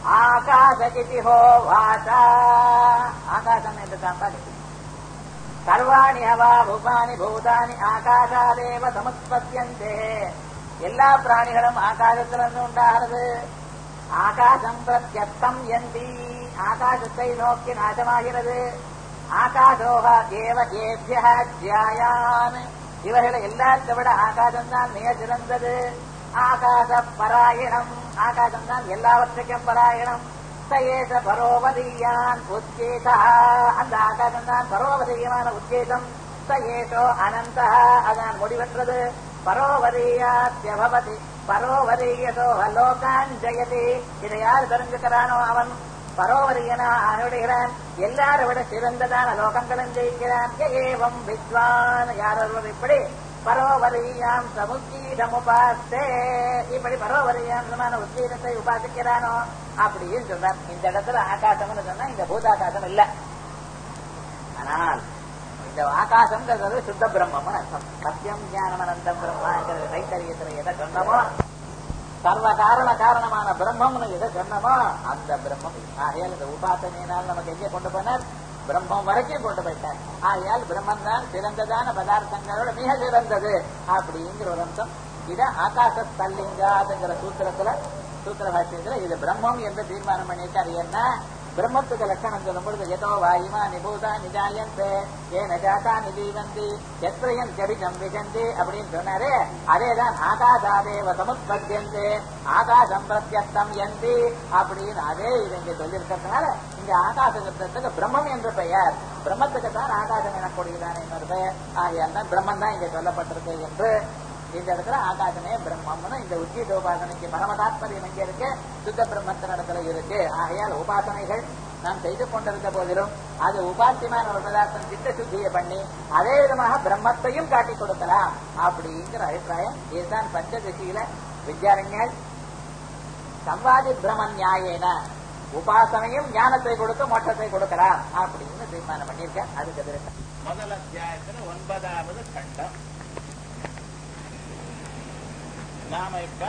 S1: ஆகாசகிதி ஹோ வாசா ஆகாசம் என்று தான் கதி சர்வாணி ஹவா பூபானி பூதானி ஆகாசாதேவ சமுத்பத்தியந்தே எல்லா பிராணிகளும் ஆகாசத்திலிருந்து உண்டாகிறது ஆகாசம் பிரத்யஸ்தம் எந்தி ஆகாசத்தை நோக்கி நாசமாகிறது ஆகாசோக ஏவ ஏபிய ஜியாயான் இவர்களை எல்லாத்தை விட ஆகாசம் தான் மிக சிறந்தது ஆகாச பராயணம் ஆகாசம் தான் எல்லாவற்றுக்கும் பராயணம் சயேச பரோவதீயான் உத்கேதா அந்த ஆகாசம் தான் பரோவதீயமான உத்கேதம் சயேஷோ அனந்த அதான் முடிவற்றது பரோவதீயாத்யபவதி பரோவதீயதோ லோகான் ஜெயதி இதை யார் தெரிஞ்சுக்கிறானோ அவன் பரோவரியனா ஆகிவிடுகிறான் எல்லாரை விட சிறந்ததான லோகங்களும் ஜெயிக்கிறான் ஏவம் வித்வான் யார் ஒருவர் இப்படி பரோவரியாம் சமுத்தீதம் உபாசே இப்படி பரோவரியாம் உத்தீதத்தை உபாசிக்கிறானோ அப்படின்னு சொல்றார் இந்த இடத்துல ஆகாசம்னு சொன்னா இந்த பூதாகாசம் இல்ல ஆனால் இந்த ஆகாசம்ங்கிறது சுத்த பிரம்மம்னு அர்த்தம் சத்தியம் ஞானம் அனந்தம் பிரம்மாங்கிறது தைத்தரியத்துல எதை சொன்னமோ சர்வ காரண காரணமான பிரம்மம்னு எதை சொன்னமோ அந்த பிரம்மம் ஆகையால் இந்த உபாசனையினால் நமக்கு எங்கே கொண்டு போனார் பிரம்மம் வரைக்கும் கொண்டு போயிட்டார் ஆகையால் பிரம்மன் தான் சிறந்ததான பதார்த்தங்களோட மிக சிறந்தது அப்படிங்கிற ஒரு அம்சம் இத ஆகாச தல்லிங்காதுங்கிற சூத்திரத்துல சூத்திர பாஷ்யத்துல இது பிரம்மம் என்று தீர்மானம் பண்ணியிருக்காரு என்ன பிரம்மத்துக்கு லட்சணம் சொல்லும் பொழுது எதோ வாயுமா நிபூதா நிஜாயந்தே ஏ நஜாதா நிதீவந்தி எத்திரையன் கவிதம் விஜந்தி அப்படின்னு சொன்னாரு அதேதான் ஆகாசாதேவ சமுத்பத்தியந்தே ஆகாசம் பிரத்யஸ்தம் எந்தி அப்படின்னு அதே இது இங்க சொல்லியிருக்கிறதுனால இங்க ஆகாச சப்தத்துக்கு பிரம்மம் என்று பெயர் பிரம்மத்துக்கு தான் ஆகாசம் எனக்கூடியதான இன்னொரு பெயர் ஆகையால் தான் பிரம்மன் தான் இங்க சொல்லப்பட்டிருக்கு என்று இந்த இடத்துல ஆகாசமே பிரம்மம்னு இந்த உச்சித உபாசனைக்கு பரம தாத்பரியம் எங்க இருக்கு சுத்த பிரம்மத்தின் இடத்துல இருக்கு ஆகையால் உபாசனைகள் நாம் செய்து கொண்டிருந்த போதிலும் அது உபாசியமான ஒரு பதார்த்தம் சித்த சுத்தியை பண்ணி அதே விதமாக பிரம்மத்தையும் காட்டி கொடுக்கலாம் அப்படிங்கிற அபிப்பிராயம் இதுதான் பஞ்சதசியில வித்யாரண்யர் சம்வாதி பிரம்ம நியாயேன உபாசனையும் ஞானத்தை கொடுத்து மோட்சத்தை கொடுக்கலாம் அப்படின்னு தீர்மானம் பண்ணியிருக்கேன் அதுக்கு எதிர்க்க முதல் அத்தியாயத்துல ஒன்பதாவது கண்டம் நாம இப்ப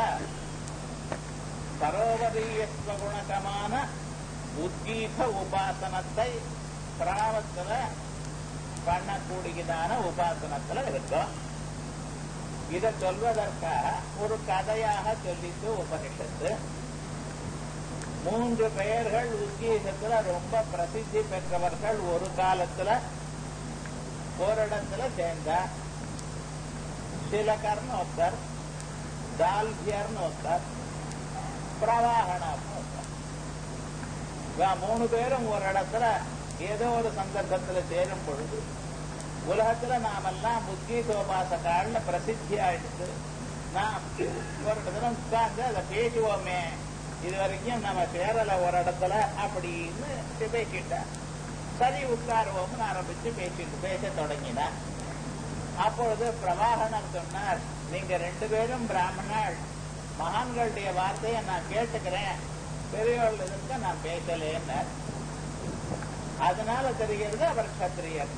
S1: சரோவரீயத்துவ குணகமான உத்கீத உபாசனத்தை பிராவத்துல பண்ணக்கூடியதான உபாசனத்துல இருக்கோம் இதை சொல்வதற்காக ஒரு கதையாக சொல்லிட்டு உபனிஷத்து மூன்று பெயர்கள் உத்கீதத்துல ரொம்ப பிரசித்தி பெற்றவர்கள் ஒரு காலத்துல ஓரிடத்துல சேர்ந்தார் சிலகர்னு ஒருத்தர் தால்கியர்னு ஒருத்தர் பிரவாகணர்னு ஒருத்தர் இவா மூணு பேரும் ஒரு இடத்துல ஏதோ ஒரு சந்தர்ப்பத்துல சேரும் பொழுது உலகத்துல நாமெல்லாம் உத்கீதோபாசகால்னு பிரசித்தி ஆயிடுச்சு நாம் ஒரு இடத்துல உட்கார்ந்து அதை பேசுவோமே இது வரைக்கும் நம்ம சேரல ஒரு இடத்துல அப்படின்னு பேசிட்டேன் சரி உட்காருவோம்னு ஆரம்பிச்சு பேசிட்டு பேச தொடங்கினார் அப்பொழுது பிரவாகணர் சொன்னார் நீங்க ரெண்டு பேரும் பிராமணர் மகான்களுடைய வார்த்தையை நான் கேட்டுக்கிறேன் பெரியவர்கள் இருக்க நான் பேசலேன்னார் அதனால தெரிகிறது அவர் கத்திரியர்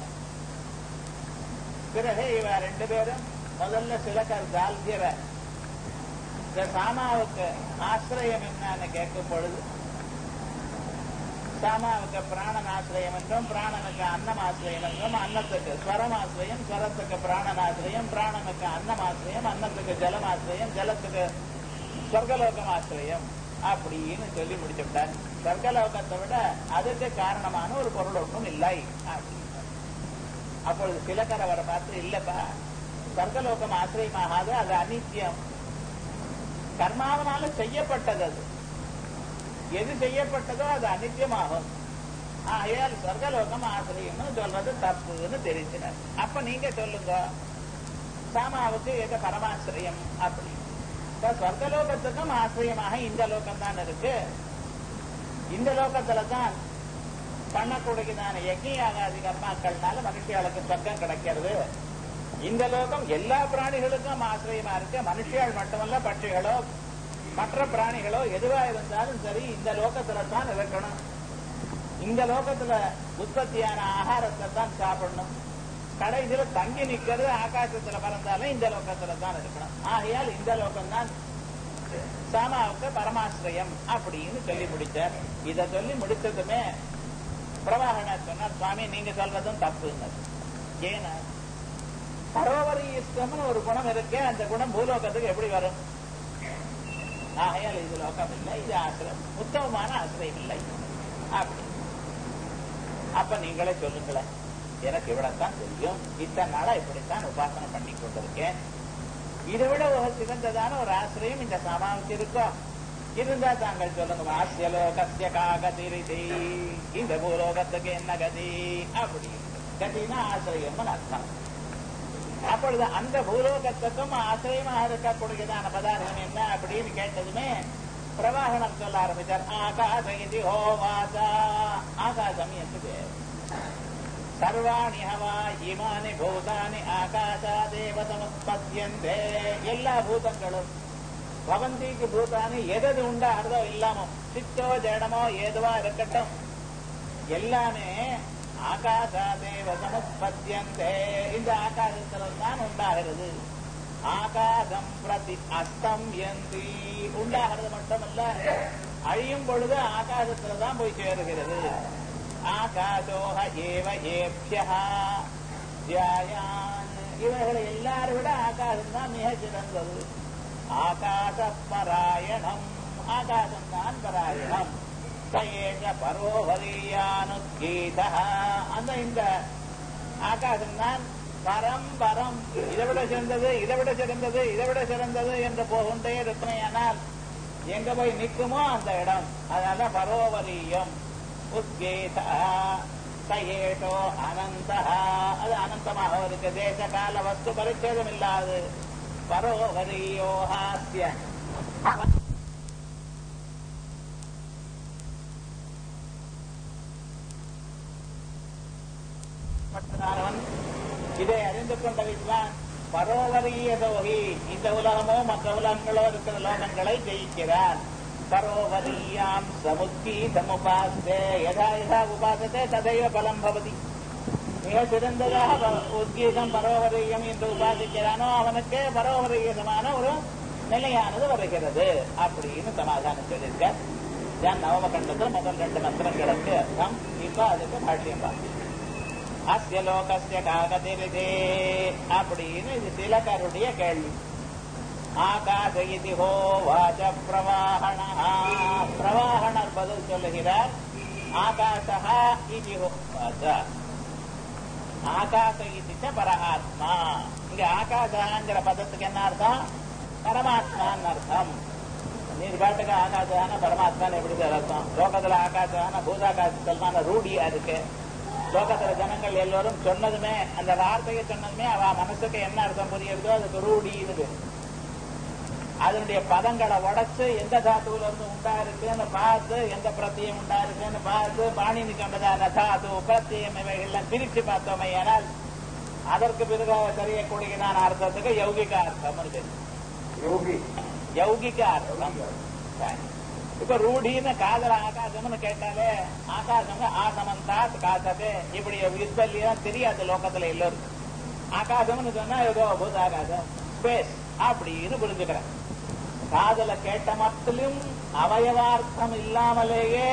S1: பிறகு இவ ரெண்டு பேரும் முதல்ல சிலக்கர் தால்கிற இந்த சாமாவுக்கு ஆசிரியம் என்னன்னு கேட்கும் பொழுது சாமாவுக்கு பிராணன் ஆசிரியம் என்றும் பிராணனுக்கு அன்னம் ஆசிரியம் என்றும் அன்னத்துக்கு ஸ்வரம் ஆசிரியம் ஸ்வரத்துக்கு பிராணன் ஆசிரியம் பிராணனுக்கு அன்னம் ஆசிரியம் அன்னத்துக்கு ஜலம் ஆசிரியம் ஜலத்துக்கு சொர்க்கலோகம் ஆசிரியம் அப்படின்னு சொல்லி முடிச்சுட்டார் சொர்க்கலோகத்தை விட அதுக்கு காரணமான ஒரு பொருள் ஒன்றும் இல்லை அப்படின்னு அப்பொழுது சிலக்கர் அவரை பார்த்து இல்லப்பா சொர்க்கலோகம் ஆசிரியமாகாது அது அனித்தியம் கர்மாவனால செய்யப்பட்டது அது எது செய்யப்பட்டதோ அது அனித்தியமாகும் ஆகையால் சொர்க்கலோகம் ஆசிரியம்னு சொல்றது தப்புன்னு தெரிஞ்சினார் அப்ப நீங்க சொல்லுங்க சாமாவுக்கு எது பரமாசிரியம் அப்படி இப்ப சொர்க்கலோகத்துக்கும் ஆசிரியமாக இந்த லோகம் தான் இருக்கு இந்த லோகத்துல தான் பண்ணக்கூடியதான யஜ்யாகாதி கர்மாக்கள்னால மனுஷியாளுக்கு சொர்க்கம் கிடைக்கிறது இந்த லோகம் எல்லா பிராணிகளுக்கும் ஆசிரியமா இருக்கு மனுஷியால் மட்டுமல்ல பட்சிகளோ மற்ற பிராணிகளோ எதுவா இருந்தாலும் சரி இந்த லோகத்துல தான் இருக்கணும் இந்த லோகத்துல உற்பத்தியான ஆகாரத்தை தான் சாப்பிடணும் கடைசியில தங்கி நிக்கிறது ஆகாசத்துல பறந்தாலும் இந்த லோகத்துல தான் இருக்கணும் ஆகையால் இந்த லோகம் தான் சாமாவுக்கு பரமாசிரியம் அப்படின்னு சொல்லி முடிச்சார் இத சொல்லி முடிச்சதுமே பிரவாகணர் சொன்னார் சுவாமி நீங்க சொல்றதும் தப்புங்க ஏன்னா சரோவரீஸ்தம்னு ஒரு குணம் இருக்கு அந்த குணம் பூலோகத்துக்கு எப்படி வரும் ஆகையால் இது லோகம் இல்லை இது ஆசிரியம் உத்தமமான ஆசிரியம் இல்லை அப்படி அப்ப நீங்களே சொல்லுங்களேன் எனக்கு இவ்வளவுதான் தெரியும் இத்தனை நாளா இப்படித்தான் உபாசனை பண்ணி கொண்டிருக்கேன் இதை விட ஒரு சிறந்ததான ஒரு ஆசிரியம் இந்த சமாவுக்கு இருக்கும் இருந்தா தாங்கள் சொல்லுங்க ஆசிய லோகத்திய காகதி இந்த பூலோகத்துக்கு என்ன கதி அப்படி கதினா ஆசிரியம்னு அர்த்தம் அப்பொழுது அந்த பூலோகத்துக்கும் ஆசிரியமாக இருக்கக்கூடியதான பதார்த்தம் என்ன அப்படின்னு கேட்டதுமே பிரவாகணம் சொல்ல ஆரம்பித்தார் ஆகாச இது ஹோவாசா ஆகாசம் என்று பேர் சர்வாணி ஹவா இமானி பூதானி ஆகாசாதேவ சமுத்பத்தியந்தே எல்லா பூதங்களும் பவந்திக்கு பூதானி எதது உண்டாகிறதோ இல்லாமோ சித்தோ ஜடமோ ஏதுவா இருக்கட்டும் எல்லாமே ஆகாசாதேவ சமுத்பத்தியந்தே இந்த ஆகாசத்துல தான் உண்டாகிறது ஆகாசம் பிரதி அஸ்தம் எந்தி உண்டாகிறது மட்டுமல்ல அழியும் பொழுது ஆகாசத்துல தான் போய் சேருகிறது ஆகாசோக ஏவ ஏபியா ஜாயான் இவர்களை எல்லாரும் விட ஆகாசம் தான் மிக சிறந்தது ஆகாச பராயணம் ஆகாசம் தான் பராயணம் சயேஷ பரோவரியானுகீத அந்த இந்த ஆகாசம் தான் பரம் பரம் இதை விட சிறந்தது இதை விட சிறந்தது இதை விட சிறந்தது என்று போகுண்டே இருக்குமையானால் எங்க போய் நிற்குமோ அந்த இடம் அதனால பரோவரியம் உத்கீத சயேஷோ அனந்த அது அனந்தமாக இருக்கு தேச கால வஸ்து பரிச்சேதம் இல்லாது பரோவரியோ ஹாஸ்ய பட்டதானவன் இதை அறிந்து கொண்ட வித்வான் பரோவரிய சோகி இந்த உலகமோ மற்ற உலகங்களோ இருக்கிற லோகங்களை ஜெயிக்கிறான் பரோவரியாம் சமுத்தி சமுபாசே யதா யதா உபாசத்தே ததைவ பலம் பவதி மிக சிறந்ததாக உத்கீதம் பரோவரியம் என்று உபாசிக்கிறானோ அவனுக்கு பரோவரியமான ஒரு நிலையானது வருகிறது அப்படின்னு சமாதானம் சொல்லியிருக்க நான் நவம கண்டத்தில் முதல் ரெண்டு மந்திரங்களுக்கு அர்த்தம் இப்ப அதுக்கு பாட்டியம் பார்க்க அஸ்ய லோகஸ்ய காகதிரிதே அப்படின்னு இது திலகருடைய கேள்வி ஆகாச இது ஹோ வாச பிரவாகண பிரவாகணர் பதில் சொல்லுகிறார் ஆகாசா இது ஹோ வாச ஆகாச இது பரமாத்மா இங்க ஆகாசாங்கிற பதத்துக்கு என்ன அர்த்தம் பரமாத்மான்னு அர்த்தம் நீர் பாட்டுக்கு ஆகாசான பரமாத்மான்னு எப்படி சார் அர்த்தம் லோகத்துல ஆகாசான பூதாகாசத்தல்மான ரூடியா இருக்கு லோகத்துல ஜனங்கள் எல்லோரும் சொன்னதுமே அந்த வார்த்தையை சொன்னதுமே அவ மனசுக்கு என்ன அர்த்தம் புரியுறதோ அதுக்கு ரூடி இது அதனுடைய பதங்களை உடைச்சு எந்த தாத்துவுல இருந்து உண்டா இருக்குன்னு பார்த்து எந்த பிரத்தியம் உண்டா இருக்குன்னு பார்த்து பாணினி கண்டதான தாத்து பிரத்தியம் இவைகள்லாம் பிரிச்சு பார்த்தோமே ஆனால் அதற்கு பிறகு தெரியக்கூடியதான அர்த்தத்துக்கு யௌகிக அர்த்தம் இருக்கு
S3: யோகி
S1: யௌகிக அர்த்தம் சரி. இப்ப ரூடின்னு காதல ஆகாசம்னு கேட்டாலே ஆகாசம் ஆசமந்தாத் காசது இப்படி விஸ்வல்லியம் தெரியாது லோகத்துல எல்லோரும் ஆகாசம்னு சொன்னா ஏதோ பூத ஆகாசம் ஸ்பேஸ் அப்படின்னு புரிஞ்சுக்கிறேன் காதல கேட்ட மத்திலும் அவயவார்த்தம் இல்லாமலேயே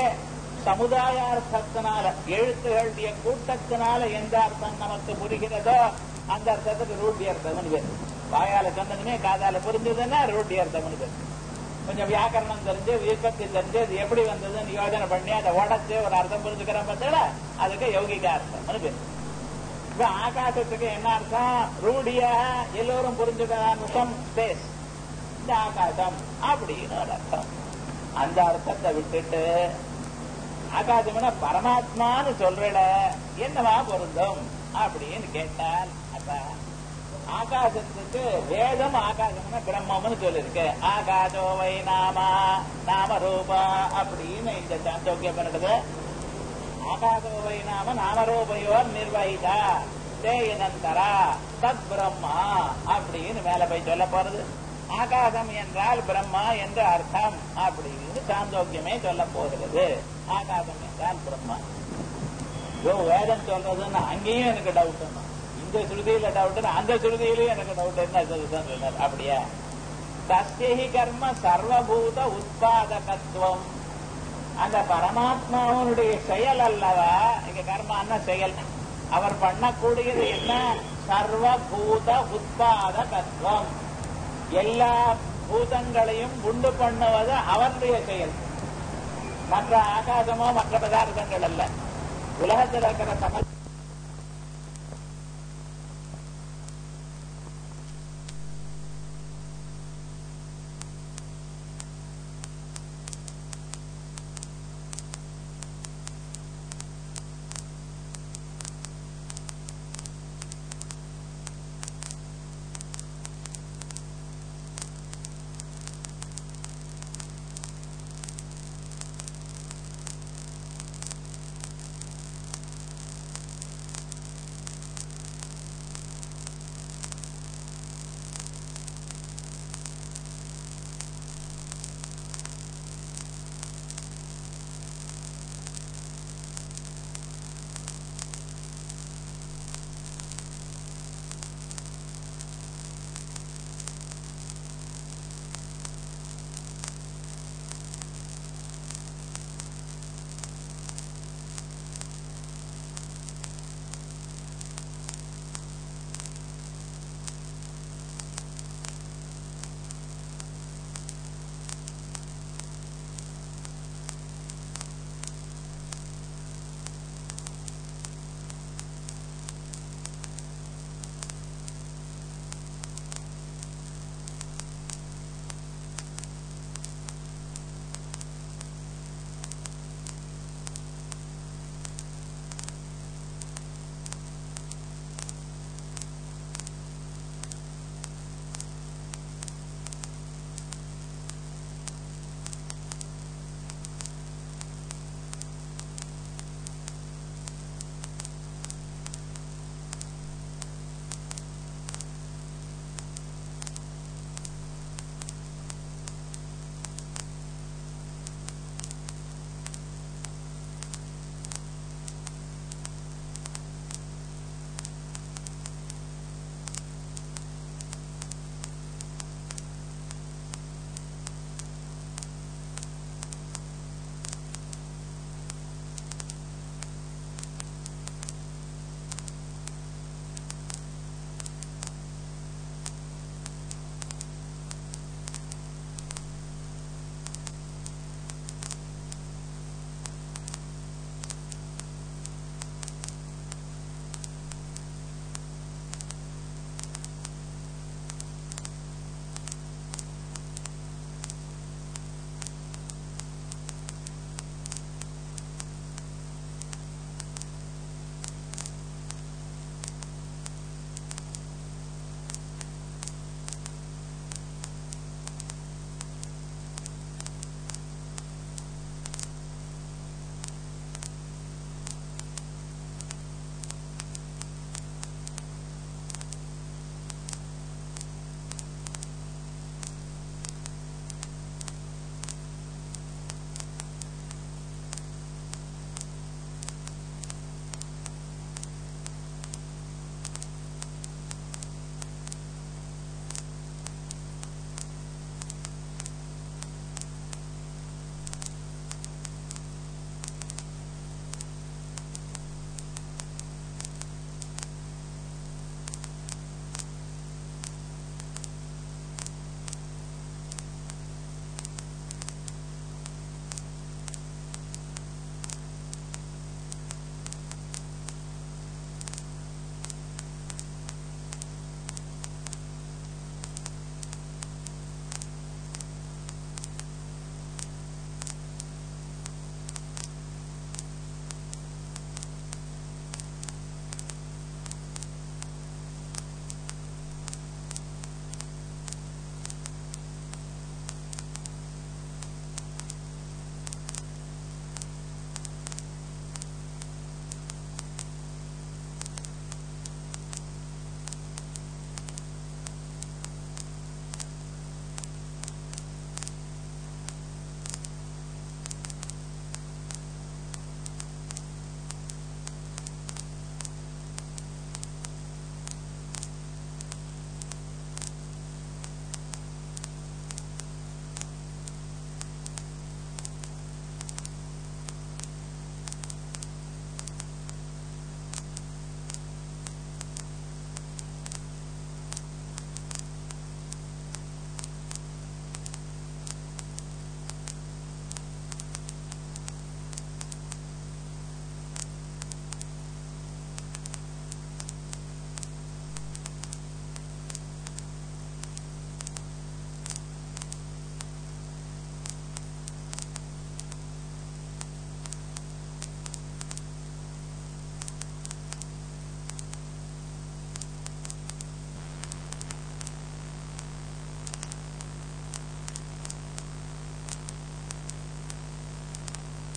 S1: சமுதாயார்த்தத்தினால எழுத்துகளுடைய கூட்டத்தினால எந்த அர்த்தம் நமக்கு புரிகிறதோ அந்த அர்த்தத்துக்கு ரூட்டி அர்த்தம்னு பேர் வாயால சொன்னதுமே காதால புரிஞ்சதுன்னா ரூட்டி அர்த்தம்னு பேர் கொஞ்சம் வியாக்கரணம் தெரிஞ்சு விற்பத்தி தெரிஞ்சு அது எப்படி வந்ததுன்னு யோஜனை பண்ணி அதை உடச்சு ஒரு அர்த்தம் புரிஞ்சுக்கிறோம் பார்த்தா அதுக்கு யௌகிக அர்த்தம்னு பேர் இப்ப ஆகாசத்துக்கு என்ன அர்த்தம் ரூடியா எல்லோரும் புரிஞ்சுக்கிறான் ஸ்பேஸ் இந்த ஆகாசம் அப்படின்னு ஒரு அர்த்தம் அந்த அர்த்தத்தை விட்டுட்டு ஆகாசம்னா பரமாத்மான்னு சொல்றட என்னவா பொருந்தும் அப்படின்னு கேட்டால் அப்ப ஆகாசத்துக்கு வேதம் ஆகாசம்னா பிரம்மம்னு சொல்லிருக்கு ஆகாசோ வை நாமா நாம ரூபா அப்படின்னு இந்த சாந்தோக்கியம் பண்ணுறது ஆகாசோ வை நாம நாமரூபயோர் நிர்வகிதா தேயனந்தரா தத் பிரம்மா அப்படின்னு மேல போய் சொல்ல போறது ஆகாசம் என்றால் பிரம்மா என்று அர்த்தம் அப்படின்னு சாந்தோக்கியமே சொல்ல போகிறது ஆகாசம் என்றால் பிரம்மா யோ வேதம் சொல்றதுன்னு அங்கேயும் எனக்கு டவுட் இந்த சுருதியில டவுட் அந்த சுருதியிலயும் எனக்கு டவுட் என்ன சொல்லுதான் சொன்னார் அப்படியா தஸ்யஹி கர்ம சர்வபூத உத்பாதகத்துவம் அந்த பரமாத்மாவனுடைய செயல் அல்லவா இங்க கர்மான்னா செயல் அவர் பண்ணக்கூடியது என்ன சர்வபூத உத்பாதகத்துவம் எல்லா பூதங்களையும் உண்டு பண்ணுவது அவருடைய செயல் மற்ற ஆகாசமோ மற்ற பதார்த்தங்கள் அல்ல உலகத்தில் இருக்கிற சம